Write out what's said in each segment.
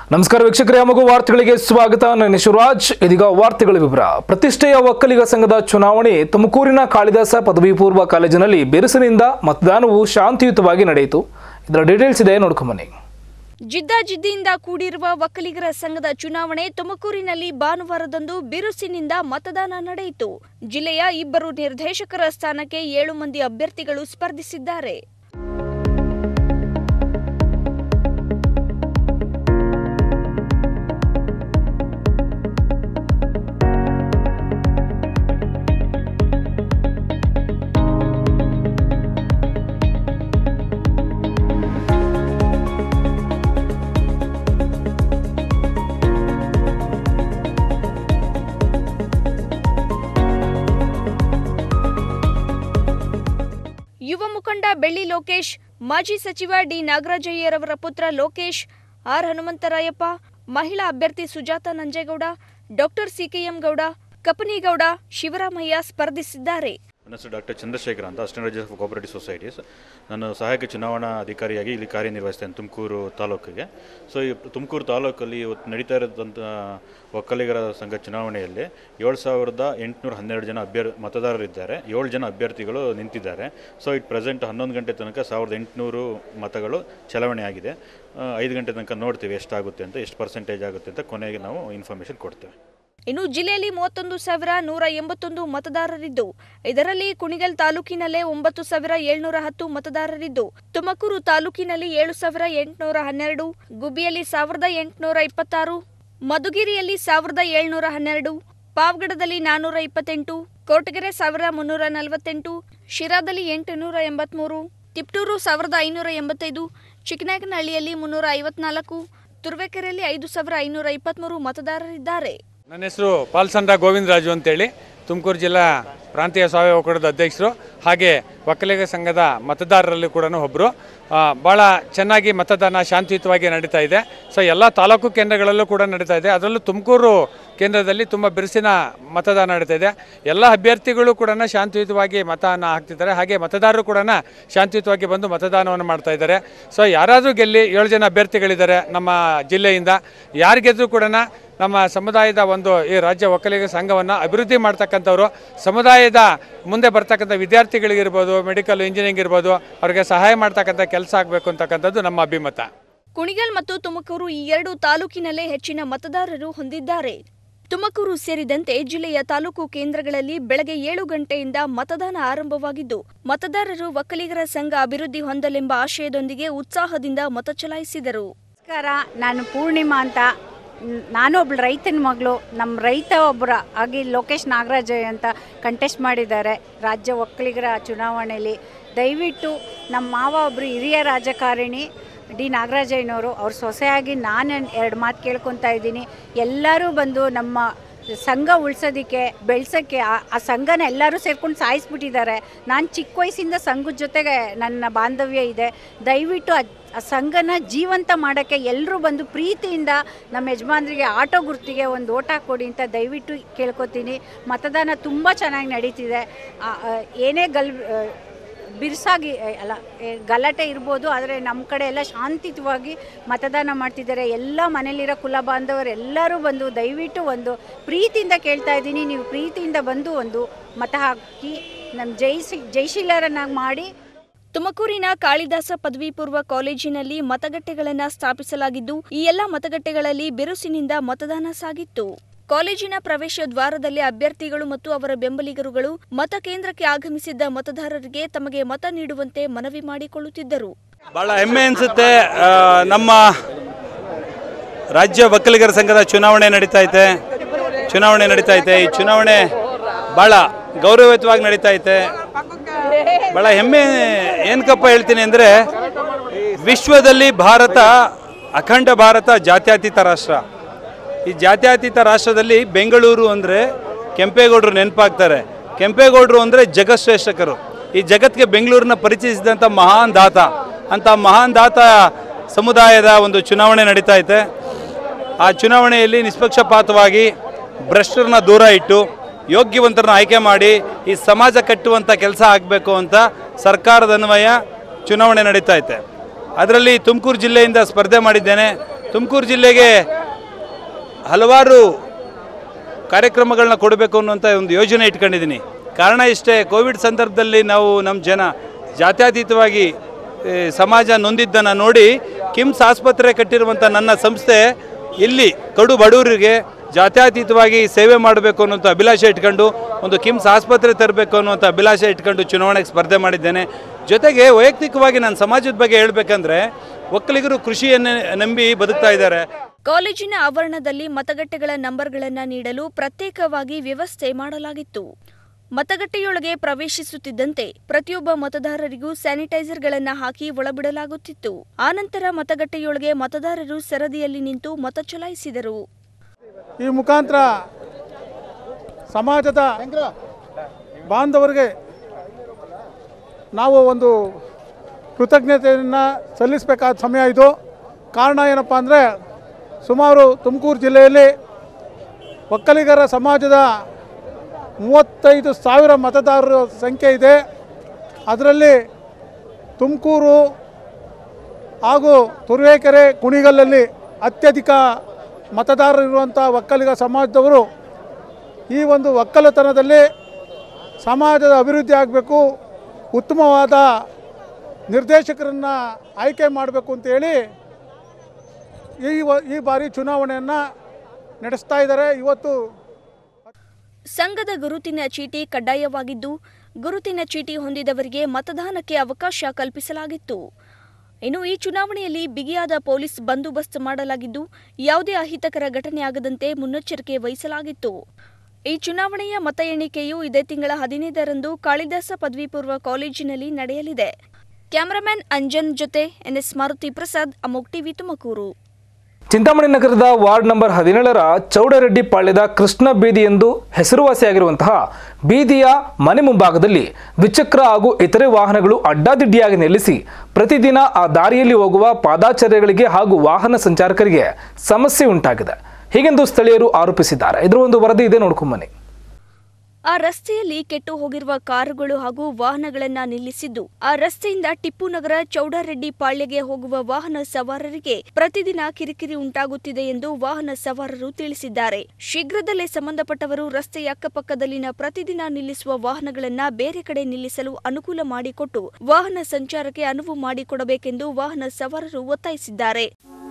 ನಮಸ್ಕಾರ ವೀಕ್ಷಕರೇ ಮಗು ವಾರ್ತೆಗಳಿಗೆ ಸ್ವಾಗತ ನಾನು ಶಿವರಾಜ್ ಇದೀಗ ವಾರ್ತೆಗಳ ವಿವರ ಪ್ರತಿಷ್ಠೆಯ ಒಕ್ಕಲಿಗ ಸಂಘದ ಚುನಾವಣೆ ತುಮಕೂರಿನ ಕಾಳಿದಾಸ ಪದವಿ ಪೂರ್ವ ಕಾಲೇಜಿನಲ್ಲಿ ಬಿರುಸಿನಿಂದ ಮತದಾನವು ಶಾಂತಿಯುತವಾಗಿ ನಡೆಯಿತು ಇದರ ಡೀಟೇಲ್ಸ್ ಇದೆ ನೋಡ್ಕೊಂಬನ್ನಿ ಜಿದ್ದಾಜಿದ್ದಿಯಿಂದ ಕೂಡಿರುವ ಒಕ್ಕಲಿಗರ ಸಂಘದ ಚುನಾವಣೆ ತುಮಕೂರಿನಲ್ಲಿ ಭಾನುವಾರದಂದು ಬಿರುಸಿನಿಂದ ಮತದಾನ ನಡೆಯಿತು ಜಿಲ್ಲೆಯ ಇಬ್ಬರು ನಿರ್ದೇಶಕರ ಸ್ಥಾನಕ್ಕೆ ಏಳು ಮಂದಿ ಅಭ್ಯರ್ಥಿಗಳು ಸ್ಪರ್ಧಿಸಿದ್ದಾರೆ ಯುವ ಮುಖಂಡ ಬೆಳ್ಳಿ ಲೋಕೇಶ್ ಮಾಜಿ ಸಚಿವ ಡಿ ನಾಗರಾಜಯ್ಯರವರ ಪುತ್ರ ಲೋಕೇಶ್ ಆರ್ ಹನುಮಂತರಾಯಪ್ಪ ಮಹಿಳಾ ಅಭ್ಯರ್ಥಿ ಸುಜಾತ ನಂಜೇಗೌಡ ಡಾಕ್ಟರ್ ಸಿಕೆಎಂ ಗೌಡ ಕಪನಿಗೌಡ ಶಿವರಾಮಯ್ಯ ಸ್ಪರ್ಧಿಸಿದ್ದಾರೆ ನನ್ನ ಹೆಸರು ಡಾಕ್ಟರ್ ಚಂದ್ರಶೇಖರ್ ಅಂತ assistant register of cooperative societies ನಾನು ಸಹಾಯಕ ಚುನಾವಣಾ ಅಧಿಕಾರಿಯಾಗಿ ಇಲ್ಲಿ ಕಾರ್ಯನಿರ್ವಹಿಸ್ತೇನೆ ತುಮಕೂರು ತಾಲೂಕಿಗೆ ಸೊ ಈ ತುಮಕೂರು ತಾಲೂಕಲ್ಲಿ ಇವತ್ತು ನಡೀತಾ ಇರೋದಂಥ ಒಕ್ಕಲಿಗರ ಸಂಘ ಚುನಾವಣೆಯಲ್ಲಿ ಏಳು ಸಾವಿರದ ಎಂಟುನೂರ ಹನ್ನೆರಡು ಜನ ಅಭ್ಯರ್ ಮತದಾರರಿದ್ದಾರೆ ಏಳು ಜನ ಅಭ್ಯರ್ಥಿಗಳು ನಿಂತಿದ್ದಾರೆ ಸೊ ಇಟ್ ಪ್ರೆಸೆಂಟ್ ಹನ್ನೊಂದು ಗಂಟೆ ತನಕ ಸಾವಿರದ ಎಂಟುನೂರು ಮತಗಳು ಚಲಾವಣೆ ಆಗಿದೆ ಆ, ಐದು ಗಂಟೆ ತನಕ ನೋಡ್ತೀವಿ ಎಷ್ಟಾಗುತ್ತೆ ಅಂತ ಎಷ್ಟು ಪರ್ಸೆಂಟೇಜ್ ಆಗುತ್ತೆ ಅಂತ ಕೊನೆಗೆ ನಾವು ಇನ್ಫಾರ್ಮೇಷನ್ ಕೊಡ್ತೇವೆ ಇನ್ನು ಜಿಲ್ಲೆಯಲ್ಲಿ ಮೂವತ್ತೊಂದು ಸಾವಿರ ನೂರ ಎಂಬತ್ತೊಂದು ಮತದಾರರಿದ್ದು ಇದರಲ್ಲಿ ಕುಣಿಗಲ್ ತಾಲೂಕಿನಲ್ಲೇ ಒಂಬತ್ತು ಸಾವಿರ ಏಳ್ನೂರ ಹತ್ತು ಮತದಾರರಿದ್ದು ತುಮಕೂರು ತಾಲೂಕಿನಲ್ಲಿ ಏಳು ಸಾವಿರ ಎಂಟುನೂರ ಹನ್ನೆರಡು ಗುಬ್ಬಿಯಲ್ಲಿ ಸಾವಿರದ ಎಂಟುನೂರ ಇಪ್ಪತ್ತಾರು ಮಧುಗಿರಿಯಲ್ಲಿ ಸಾವಿರದ ಏಳ್ನೂರ ಹನ್ನೆರಡು ಪಾವಗಡದಲ್ಲಿ ನಾನ್ನೂರ ಇಪ್ಪತ್ತೆಂಟು ಕೋಟಗೆರೆ ಸಾವಿರ ಮುನ್ನೂರ ನಲವತ್ತೆಂಟು ಶಿರಾದಲ್ಲಿ ಎಂಟುನೂರ ಎಂಬತ್ಮೂರು ತಿಪ್ಟೂರು ಸಾವಿರದ ಐನೂರ ಎಂಬತ್ತೈದು ಚಿಕ್ಕನಾಯಕನಹಳ್ಳಿಯಲ್ಲಿ ಮುನ್ನೂರ ಐವತ್ನಾಲ್ಕು ತುರುವೇಕೆರೆಯಲ್ಲಿ ಐದು ಸಾವಿರ ಐನೂರ ಇಪ್ಪತ್ಮೂರು ಮತದಾರರಿದ್ದಾರೆ ನನ್ನ ಹೆಸರು ಪಾಲ್ಸಂದ್ರ ಗೋವಿಂದರಾಜು ಅಂತೇಳಿ ತುಮಕೂರು ಜಿಲ್ಲಾ ಪ್ರಾಂತೀಯ ಸಾವಯವ ಒಕ್ಕೂಟದ ಅಧ್ಯಕ್ಷರು ಹಾಗೆ ಒಕ್ಕಲಿಗ ಸಂಘದ ಮತದಾರರಲ್ಲಿ ಕೂಡ ಒಬ್ಬರು ಭಾಳ ಚೆನ್ನಾಗಿ ಮತದಾನ ಶಾಂತಿಯುತವಾಗಿ ನಡೀತಾ ಇದೆ ಸೊ ಎಲ್ಲ ತಾಲೂಕು ಕೇಂದ್ರಗಳಲ್ಲೂ ಕೂಡ ನಡೀತಾ ಇದೆ ಅದರಲ್ಲೂ ತುಮಕೂರು ಕೇಂದ್ರದಲ್ಲಿ ತುಂಬ ಬಿರುಸಿನ ಮತದಾನ ನಡೀತಾ ಇದೆ ಎಲ್ಲ ಅಭ್ಯರ್ಥಿಗಳು ಕೂಡ ಶಾಂತಿಯುತವಾಗಿ ಮತದಾನ ಹಾಕ್ತಿದ್ದಾರೆ ಹಾಗೆ ಮತದಾರರು ಕೂಡ ಶಾಂತಿಯುತವಾಗಿ ಬಂದು ಮತದಾನವನ್ನು ಮಾಡ್ತಾ ಇದ್ದಾರೆ ಸೊ ಯಾರಾದರೂ ಗೆಲ್ಲಿ ಏಳು ಜನ ಅಭ್ಯರ್ಥಿಗಳಿದ್ದಾರೆ ನಮ್ಮ ಜಿಲ್ಲೆಯಿಂದ ಯಾರು ಗೆದ್ದರೂ ಕೂಡ ನಮ್ಮ ಸಮುದಾಯದ ಒಂದು ಈ ರಾಜ್ಯ ಒಕ್ಕಲಿಗ ಸಂಘವನ್ನು ಅಭಿವೃದ್ಧಿ ಮಾಡ್ತಕ್ಕಂಥವ್ರು ಸಮುದಾಯದ ಮುಂದೆ ಬರ್ತಕ್ಕಂಥ ವಿದ್ಯಾರ್ಥಿಗಳಿಗಿರ್ಬೋದು ಮೆಡಿಕಲ್ ಇಂಜಿನಿಯರಿಂಗ್ ಇರ್ಬೋದು ಅವ್ರಿಗೆ ಸಹಾಯ ಮಾಡ್ತಕ್ಕಂಥ ಕೆಲಸ ಆಗಬೇಕು ಅಂತಕ್ಕಂಥದ್ದು ನಮ್ಮ ಅಭಿಮತ ಕುಣಿಗಲ್ ಮತ್ತು ತುಮಕೂರು ಈ ಎರಡು ತಾಲೂಕಿನಲ್ಲೇ ಹೆಚ್ಚಿನ ಮತದಾರರು ಹೊಂದಿದ್ದಾರೆ ತುಮಕೂರು ಸೇರಿದಂತೆ ಜಿಲ್ಲೆಯ ತಾಲೂಕು ಕೇಂದ್ರಗಳಲ್ಲಿ ಬೆಳಗ್ಗೆ ಏಳು ಗಂಟೆಯಿಂದ ಮತದಾನ ಆರಂಭವಾಗಿದ್ದು ಮತದಾರರು ಒಕ್ಕಲಿಗರ ಸಂಘ ಅಭಿವೃದ್ಧಿ ಹೊಂದಲೆಂಬ ಆಶಯದೊಂದಿಗೆ ಉತ್ಸಾಹದಿಂದ ಮತ ಚಲಾಯಿಸಿದರು ನಮಸ್ಕಾರ ನಾನು ಪೂರ್ಣಿಮಾ ಅಂತ ನ್- ನಾನು ಒಬ್ಳು ರೈತನ ಮಗಳು ನಮ್ಮ ರೈತ ಒಬ್ಬರ ಆಗಿ ಲೋಕೇಶ್ ನಾಗರಾಜಯ್ಯ ಅಂತ ಕಂಟೆಸ್ಟ್ ಮಾಡಿದ್ದಾರೆ ರಾಜ್ಯ ಒಕ್ಕಲಿಗರ ಚುನಾವಣೆಯಲ್ಲಿ ದಯವಿಟ್ಟು ನಮ್ಮ ಮಾವ ಒಬ್ಬರು ಹಿರಿಯ ರಾಜಕಾರಣಿ ಡಿ ನಾಗರಾಜಯ್ಯನವರು ಅವ್ರ ಸೊಸೆಯಾಗಿ ನಾನು ಎರಡು ಮಾತು ಕೇಳ್ಕೊತಾ ಇದ್ದೀನಿ ಎಲ್ಲರೂ ಬಂದು ನಮ್ಮ ಸಂಘ ಉಳ್ಸೋದಕ್ಕೆ ಬೆಳ್ಸೋಕ್ಕೆ ಆ ಆ ಸಂಘನ ಎಲ್ಲರೂ ಸೇರ್ಕೊಂಡು ಸಾಯಿಸ್ಬಿಟ್ಟಿದ್ದಾರೆ ನಾನು ಚಿಕ್ಕ ವಯಸ್ಸಿಂದ ಸಂಘದ ಜೊತೆಗೆ ನನ್ನ ಬಾಂಧವ್ಯ ಇದೆ ದಯವಿಟ್ಟು ಆ ಆ ಸಂಘನ ಜೀವಂತ ಮಾಡೋಕ್ಕೆ ಎಲ್ಲರೂ ಬಂದು ಪ್ರೀತಿಯಿಂದ ನಮ್ಮ ಯಜಮಾನ್ರಿಗೆ ಆಟೋ ಗುರ್ತಿಗೆ ಒಂದು ಓಟ್ ಹಾಕ್ಕೊಡಿ ಅಂತ ದಯವಿಟ್ಟು ಕೇಳ್ಕೊತೀನಿ ಮತದಾನ ತುಂಬ ಚೆನ್ನಾಗಿ ನಡೀತಿದೆ ಆ, ಆ, ಏನೇ ಗಲ್ ಆ, ಬಿರುಸಾಗಿ ಆ, ಅಲ್ಲ ಏ, ಗಲಾಟೆ ಇರ್ಬೋದು ಆದರೆ ನಮ್ಮ ಕಡೆ ಎಲ್ಲ ಶಾಂತಿಯುತವಾಗಿ ಮತದಾನ ಮಾಡ್ತಿದ್ದಾರೆ ಎಲ್ಲ ಮನೇಲಿರೋ ಕುಲ ಬಾಂಧವರು ಎಲ್ಲರೂ ಬಂದು ದಯವಿಟ್ಟು ಒಂದು ಪ್ರೀತಿಯಿಂದ ಕೇಳ್ತಾ ಇದ್ದೀನಿ ನೀವು ಪ್ರೀತಿಯಿಂದ ಬಂದು ಒಂದು ಮತ ಹಾಕಿ ನಮ್ಮ ಜೈಸಿ ಜೈಶೀಲರನ್ನಾಗಿ ಮಾಡಿ ತುಮಕೂರಿನ ಕಾಳಿದಾಸ ಪದವಿ ಪೂರ್ವ ಕಾಲೇಜಿನಲ್ಲಿ ಮತಗಟ್ಟೆಗಳನ್ನು ಸ್ಥಾಪಿಸಲಾಗಿದ್ದು ಈ ಎಲ್ಲ ಮತಗಟ್ಟೆಗಳಲ್ಲಿ ಬಿರುಸಿನಿಂದ ಮತದಾನ ಸಾಗಿತ್ತು ಕಾಲೇಜಿನ ಪ್ರವೇಶ ದ್ವಾರದಲ್ಲಿ ಅಭ್ಯರ್ಥಿಗಳು ಮತ್ತು ಅವರ ಬೆಂಬಲಿಗರುಗಳು ಮತಕೇಂದ್ರಕ್ಕೆ ಆಗಮಿಸಿದ್ದ ಮತದಾರರಿಗೆ ತಮಗೆ ಮತ ನೀಡುವಂತೆ ಮನವಿ ಮಾಡಿಕೊಳ್ಳುತ್ತಿದ್ದರು ಭಾಳ ಹೆಮ್ಮೆ ಅನಿಸುತ್ತೆ ನಮ್ಮ ರಾಜ್ಯ ಒಕ್ಕಲಿಗರ ಸಂಘದ ಚುನಾವಣೆ ನಡೀತಾ ಐತೆ ಚುನಾವಣೆ ನಡೀತಾ ಐತೆ ಈ ಚುನಾವಣೆ ಭಾಳ ಗೌರವಯುತವಾಗಿ ನಡೀತಾ ಐತೆ ಭಾಳ ಹೆಮ್ಮೆ ಏನಕ್ಕಪ್ಪ ಹೇಳ್ತೀನಿ ಅಂದರೆ ವಿಶ್ವದಲ್ಲಿ ಭಾರತ ಅಖಂಡ ಭಾರತ ಜಾತ್ಯತೀತ ರಾಷ್ಟ್ರ ಈ ಜಾತ್ಯತೀತ ರಾಷ್ಟ್ರದಲ್ಲಿ ಬೆಂಗಳೂರು ಅಂದರೆ ಕೆಂಪೇಗೌಡರು ನೆನಪಾಗ್ತಾರೆ ಕೆಂಪೇಗೌಡರು ಅಂದರೆ ಜಗಶ್ರೇಷ್ಠಕರು ಈ ಜಗತ್ತಿಗೆ ಬೆಂಗಳೂರನ್ನ ಪರಿಚಯಿಸಿದಂಥ ಮಹಾನ್ ದಾತ ಅಂತ ಮಹಾನ್ ದಾತ ಸಮುದಾಯದ ಒಂದು ಚುನಾವಣೆ ನಡೀತಾ ಐತೆ ಆ ಚುನಾವಣೆಯಲ್ಲಿ ನಿಷ್ಪಕ್ಷಪಾತವಾಗಿ ಭ್ರಷ್ಟರನ್ನ ದೂರ ಇಟ್ಟು ಯೋಗ್ಯವಂತರನ್ನ ಆಯ್ಕೆ ಮಾಡಿ ಈ ಸಮಾಜ ಕಟ್ಟುವಂಥ ಕೆಲಸ ಆಗಬೇಕು ಅಂತ ಸರ್ಕಾರದ ಅನ್ವಯ ಚುನಾವಣೆ ನಡೀತಾ ಐತೆ ಅದರಲ್ಲಿ ತುಮಕೂರು ಜಿಲ್ಲೆಯಿಂದ ಸ್ಪರ್ಧೆ ಮಾಡಿದ್ದೇನೆ ತುಮಕೂರು ಜಿಲ್ಲೆಗೆ ಹಲವಾರು ಕಾರ್ಯಕ್ರಮಗಳನ್ನ ಕೊಡಬೇಕು ಅನ್ನುವಂಥ ಒಂದು ಯೋಜನೆ ಇಟ್ಕೊಂಡಿದ್ದೀನಿ ಕಾರಣ ಇಷ್ಟೇ ಕೋವಿಡ್ ಸಂದರ್ಭದಲ್ಲಿ ನಾವು ನಮ್ಮ ಜನ ಜಾತ್ಯತೀತವಾಗಿ ಏ, ಸಮಾಜ ನೊಂದಿದ್ದನ್ನು ನೋಡಿ ಕಿಮ್ಸ್ ಆಸ್ಪತ್ರೆ ಕಟ್ಟಿರುವಂಥ ನನ್ನ ಸಂಸ್ಥೆ ಇಲ್ಲಿ ಕಡು ಬಡವರಿಗೆ ಜಾತ್ಯತೀತವಾಗಿ ಸೇವೆ ಮಾಡಬೇಕು ಅನ್ನುವಂಥ ಅಭಿಲಾಷೆ ಇಟ್ಕೊಂಡು ಒಂದು ಕಿಮ್ಸ್ ಆಸ್ಪತ್ರೆ ತರಬೇಕು ಅನ್ನುವಂಥ ಅಭಿಲಾಷೆ ಇಟ್ಕೊಂಡು ಚುನಾವಣೆಗೆ ಸ್ಪರ್ಧೆ ಮಾಡಿದ್ದೇನೆ ಜೊತೆಗೆ ವೈಯಕ್ತಿಕವಾಗಿ ನಾನು ಸಮಾಜದ ಬಗ್ಗೆ ಹೇಳಬೇಕಂದ್ರೆ ಒಕ್ಕಲಿಗರು ಕೃಷಿಯನ್ನೇ ನಂಬಿ ಬದುಕ್ತಾ ಇದ್ದಾರೆ ಕಾಲೇಜಿನ ಆವರಣದಲ್ಲಿ ಮತಗಟ್ಟೆಗಳ ನಂಬರ್ಗಳನ್ನು ನೀಡಲು ಪ್ರತ್ಯೇಕವಾಗಿ ವ್ಯವಸ್ಥೆ ಮಾಡಲಾಗಿತ್ತು ಮತಗಟ್ಟೆಯೊಳಗೆ ಪ್ರವೇಶಿಸುತ್ತಿದ್ದಂತೆ ಪ್ರತಿಯೊಬ್ಬ ಮತದಾರರಿಗೂ ಸ್ಯಾನಿಟೈಸರ್ಗಳನ್ನು ಹಾಕಿ ಒಳಬಿಡಲಾಗುತ್ತಿತ್ತು ಆನಂತರ ಮತಗಟ್ಟೆಯೊಳಗೆ ಮತದಾರರು ಸರದಿಯಲ್ಲಿ ನಿಂತು ಮತ ಚಲಾಯಿಸಿದರು ಈ ಮುಖಾಂತರ ಸಮಾಜದ ಬಾಂಧವರಿಗೆ ನಾವು ಒಂದು ಕೃತಜ್ಞತೆಯನ್ನು ಸಲ್ಲಿಸಬೇಕಾದ ಸಮಯ ಇದು ಕಾರಣ ಏನಪ್ಪ ಅಂದರೆ ಸುಮಾರು ತುಮಕೂರು ಜಿಲ್ಲೆಯಲ್ಲಿ ಒಕ್ಕಲಿಗರ ಸಮಾಜದ ಮೂವತ್ತೈದು ಸಾವಿರ ಮತದಾರರ ಸಂಖ್ಯೆ ಇದೆ ಅದರಲ್ಲಿ ತುಮಕೂರು ಹಾಗೂ ತುರುವೇಕೆರೆ ಕುಣಿಗಲ್ಲಲ್ಲಿ ಅತ್ಯಧಿಕ ಮತದಾರರಿರುವಂಥ ಒಕ್ಕಲಿಗ ಸಮಾಜದವರು ಈ ಒಂದು ಒಕ್ಕಲತನದಲ್ಲಿ ಸಮಾಜದ ಅಭಿವೃದ್ಧಿ ಆಗಬೇಕು ಉತ್ತಮವಾದ ನಿರ್ದೇಶಕರನ್ನು ಆಯ್ಕೆ ಮಾಡಬೇಕು ಅಂತೇಳಿ ಈ ವ- ಈ ಬಾರಿ ಚುನಾವಣೆಯನ್ನು ನಡೆಸ್ತಾ ಇದ್ದಾರೆ ಇವತ್ತು ಸಂಘದ ಗುರುತಿನ ಚೀಟಿ ಕಡ್ಡಾಯವಾಗಿದ್ದು ಗುರುತಿನ ಚೀಟಿ ಹೊಂದಿದವರಿಗೆ ಮತದಾನಕ್ಕೆ ಅವಕಾಶ ಕಲ್ಪಿಸಲಾಗಿತ್ತು ಇನ್ನು ಈ ಚುನಾವಣೆಯಲ್ಲಿ ಬಿಗಿಯಾದ ಪೊಲೀಸ್ ಬಂದೋಬಸ್ತ್ ಮಾಡಲಾಗಿದ್ದು ಯಾವುದೇ ಅಹಿತಕರ ಘಟನೆ ಆಗದಂತೆ ಮುನ್ನೆಚ್ಚರಿಕೆ ವಹಿಸಲಾಗಿತ್ತು ಈ ಚುನಾವಣೆಯ ಮತ ಎಣಿಕೆಯು ಇದೇ ತಿಂಗಳ ಹದಿನೈದರಂದು ಕಾಳಿದಾಸ ಪದವಿ ಪೂರ್ವ ಕಾಲೇಜಿನಲ್ಲಿ ನಡೆಯಲಿದೆ ಕ್ಯಾಮರಾಮ್ಯಾನ್ ಅಂಜನ್ ಜೊತೆ ಎನ್ಎಸ್ ಮಾರುತಿ ಪ್ರಸಾದ್ ಅಮೋಕ್ ಟಿವಿ ತುಮಕೂರು ಚಿಂತಾಮಣಿ ನಗರದ ವಾರ್ಡ್ ನಂಬರ್ ಹದಿನೇಳರ ಚೌಡರೆಡ್ಡಿ ಪಾಳ್ಯದ ಕೃಷ್ಣ ಬೀದಿ ಎಂದು ಹೆಸರುವಾಸಿಯಾಗಿರುವಂತಹ ಬೀದಿಯ ಮನೆ ಮುಂಭಾಗದಲ್ಲಿ ದ್ವಿಚಕ್ರ ಹಾಗೂ ಇತರೆ ವಾಹನಗಳು ಅಡ್ಡಾದಿಡ್ಡಿಯಾಗಿ ನಿಲ್ಲಿಸಿ ಪ್ರತಿದಿನ ಆ ದಾರಿಯಲ್ಲಿ ಹೋಗುವ ಪಾದಾಚಾರ್ಯಗಳಿಗೆ ಹಾಗೂ ವಾಹನ ಸಂಚಾರಕರಿಗೆ ಸಮಸ್ಯೆ ಉಂಟಾಗಿದೆ ಹೀಗೆಂದು ಸ್ಥಳೀಯರು ಆರೋಪಿಸಿದ್ದಾರೆ ಇದರ ಒಂದು ವರದಿ ಇದೆ ನೋಡ್ಕೊಂಬನ್ನಿ ಆ ರಸ್ತೆಯಲ್ಲಿ ಕೆಟ್ಟು ಹೋಗಿರುವ ಕಾರುಗಳು ಹಾಗೂ ವಾಹನಗಳನ್ನ ನಿಲ್ಲಿಸಿದ್ದು ಆ ರಸ್ತೆಯಿಂದ ಟಿಪ್ಪು ನಗರ ಚೌಡಾರೆಡ್ಡಿ ಪಾಳ್ಯಗೆ ಹೋಗುವ ವಾಹನ ಸವಾರರಿಗೆ ಪ್ರತಿದಿನ ಕಿರಿಕಿರಿ ಉಂಟಾಗುತ್ತಿದೆ ಎಂದು ವಾಹನ ಸವಾರರು ತಿಳಿಸಿದ್ದಾರೆ ಶೀಘ್ರದಲ್ಲೇ ಸಂಬಂಧಪಟ್ಟವರು ರಸ್ತೆಯ ಅಕ್ಕಪಕ್ಕದಲ್ಲಿನ ಪ್ರತಿದಿನ ನಿಲ್ಲಿಸುವ ವಾಹನಗಳನ್ನ ಬೇರೆ ಕಡೆ ನಿಲ್ಲಿಸಲು ಅನುಕೂಲ ಮಾಡಿಕೊಟ್ಟು ವಾಹನ ಸಂಚಾರಕ್ಕೆ ಅನುವು ಮಾಡಿಕೊಡಬೇಕೆಂದು ವಾಹನ ಸವಾರರು ಒತ್ತಾಯಿಸಿದ್ದಾರೆ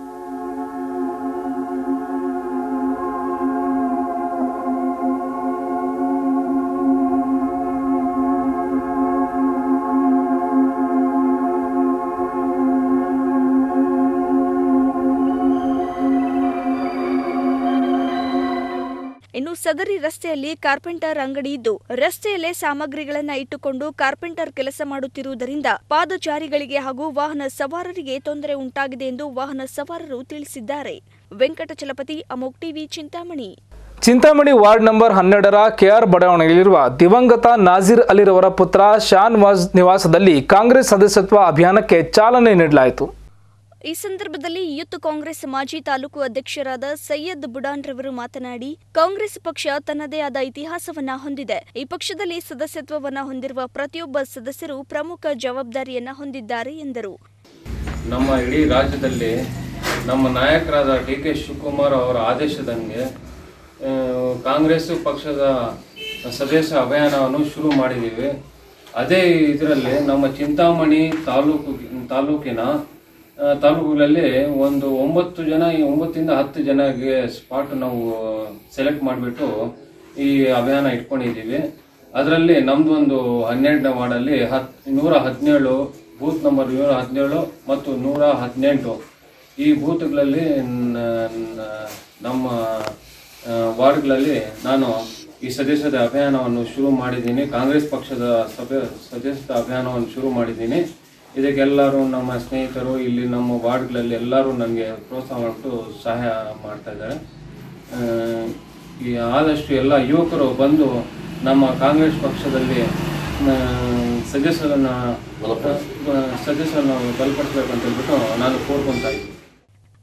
ಇನ್ನು ಸದರಿ ರಸ್ತೆಯಲ್ಲಿ ಕಾರ್ಪೆಂಟರ್ ಅಂಗಡಿ ಇದ್ದು ರಸ್ತೆಯಲ್ಲೇ ಸಾಮಗ್ರಿಗಳನ್ನ ಇಟ್ಟುಕೊಂಡು ಕಾರ್ಪೆಂಟರ್ ಕೆಲಸ ಮಾಡುತ್ತಿರುವುದರಿಂದ ಪಾದಚಾರಿಗಳಿಗೆ ಹಾಗೂ ವಾಹನ ಸವಾರರಿಗೆ ತೊಂದರೆ ಉಂಟಾಗಿದೆ ಎಂದು ವಾಹನ ಸವಾರರು ತಿಳಿಸಿದ್ದಾರೆ Venkatachalapathi Amogh TV Chintamani Chintamani ward number ಹನ್ನೆರಡರ ಕೆಆರ್ ಬಡಾವಣೆಯಲ್ಲಿರುವ ದಿವಂಗತ ನಾಜೀರ್ ಅಲಿರವರ ಪುತ್ರ ಶಾನ್ ವಾಜ್ ನಿವಾಸದಲ್ಲಿ ಕಾಂಗ್ರೆಸ್ ಸದಸ್ಯತ್ವ ಅಭಿಯಾನಕ್ಕೆ ಚಾಲನೆ ನೀಡಲಾಯಿತು ಈ ಸಂದರ್ಭದಲ್ಲಿ ಯೂತ್ ಕಾಂಗ್ರೆಸ್ ಮಾಜಿ ತಾಲೂಕು ಅಧ್ಯಕ್ಷರಾದ ಸೈಯದ್ ಬುಡಾನ್ ರವರು ಮಾತನಾಡಿ ಕಾಂಗ್ರೆಸ್ ಪಕ್ಷ ತನ್ನದೇ ಆದ ಇತಿಹಾಸವನ್ನ ಹೊಂದಿದೆ ಈ ಪಕ್ಷದಲ್ಲಿ ಸದಸ್ಯತ್ವವನ್ನ ಹೊಂದಿರುವ ಪ್ರತಿಯೊಬ್ಬ ಸದಸ್ಯರು ಪ್ರಮುಖ ಜವಾಬ್ದಾರಿಯನ್ನ ಹೊಂದಿದ್ದಾರೆ ಎಂದರು ನಮ್ಮ ಇಡೀ ರಾಜ್ಯದಲ್ಲಿ ನಮ್ಮ ನಾಯಕರಾದ ಡಿ ಕೆ ಶಿವಕುಮಾರ್ ಅವರ ಆದೇಶದಂಗೆ ಆ, ಕಾಂಗ್ರೆಸ್ ಪಕ್ಷದ ಸದಸ್ಯ ಅಭಿಯಾನವನ್ನು ಶುರು ಮಾಡಿದ್ದೀವಿ ಅದೇ ಇದರಲ್ಲಿ ನಮ್ಮ ಚಿಂತಾಮಣಿ ತಾಲೂಕು ತಾಲೂಕಿನ ಆ, ತಾಲೂಕುಗಳಲ್ಲಿ ಒಂದು ಒಂಬತ್ತು ಜನ ಈ ಒಂಬತ್ತಿಂದ ಹತ್ತು ಜನಗೆ ಸ್ಪಾಟ್ ನಾವು ಸೆಲೆಕ್ಟ್ ಮಾಡಿಬಿಟ್ಟು ಈ ಅಭಿಯಾನ ಇಟ್ಕೊಂಡಿದ್ದೀವಿ ಅದರಲ್ಲಿ ನಮ್ದು ಒಂದು ಹನ್ನೆರಡನೇ ವಾರ್ಡಲ್ಲಿ ಹತ್ ನೂರ ಹದಿನೇಳು ಬೂತ್ ನಂಬರ್ ನೂರ ಹದಿನೇಳು ಮತ್ತು ನೂರ ಹದಿನೆಂಟು ಈ ಬೂತ್ಗಳಲ್ಲಿ ನ- ನ- ನಮ್ಮ ಆ, ವಾರ್ಡ್ಗಳಲ್ಲಿ ನಾನು ಈ ಸದಸ್ಯದ ಅಭಿಯಾನವನ್ನು ಶುರು ಮಾಡಿದ್ದೀನಿ ಕಾಂಗ್ರೆಸ್ ಪಕ್ಷದ ಸಭೆ ಸದಸ್ಯದ ಅಭಿಯಾನವನ್ನು ಶುರು ಮಾಡಿದ್ದೀನಿ ಇದಕ್ಕೆಲ್ಲರೂ ನಮ್ಮ ಸ್ನೇಹಿತರು ಇಲ್ಲಿ ನಮ್ಮ ವಾರ್ಡ್ಗಳಲ್ಲಿ ಎಲ್ಲರೂ ನನಗೆ ಪ್ರೋತ್ಸಾಹ ಮಾಡಿಬಿಟ್ಟು ಸಹಾಯ ಮಾಡ್ತಾ ಇದ್ದಾರೆ ಆ, ಈ ಆದಷ್ಟು ಎಲ್ಲ ಯುವಕರು ಬಂದು ನಮ್ಮ ಕಾಂಗ್ರೆಸ್ ಪಕ್ಷದಲ್ಲಿ ಆ, ಸದಸ್ಯರನ್ನ ಆ, ಸದಸ್ಯರನ್ನ ಬಲಪಡಿಸ್ಬೇಕಂತ ಹೇಳ್ಬಿಟ್ಟು ನಾನು ಕೋರ್ಕೊಂತಾ ಇದ್ದೀನಿ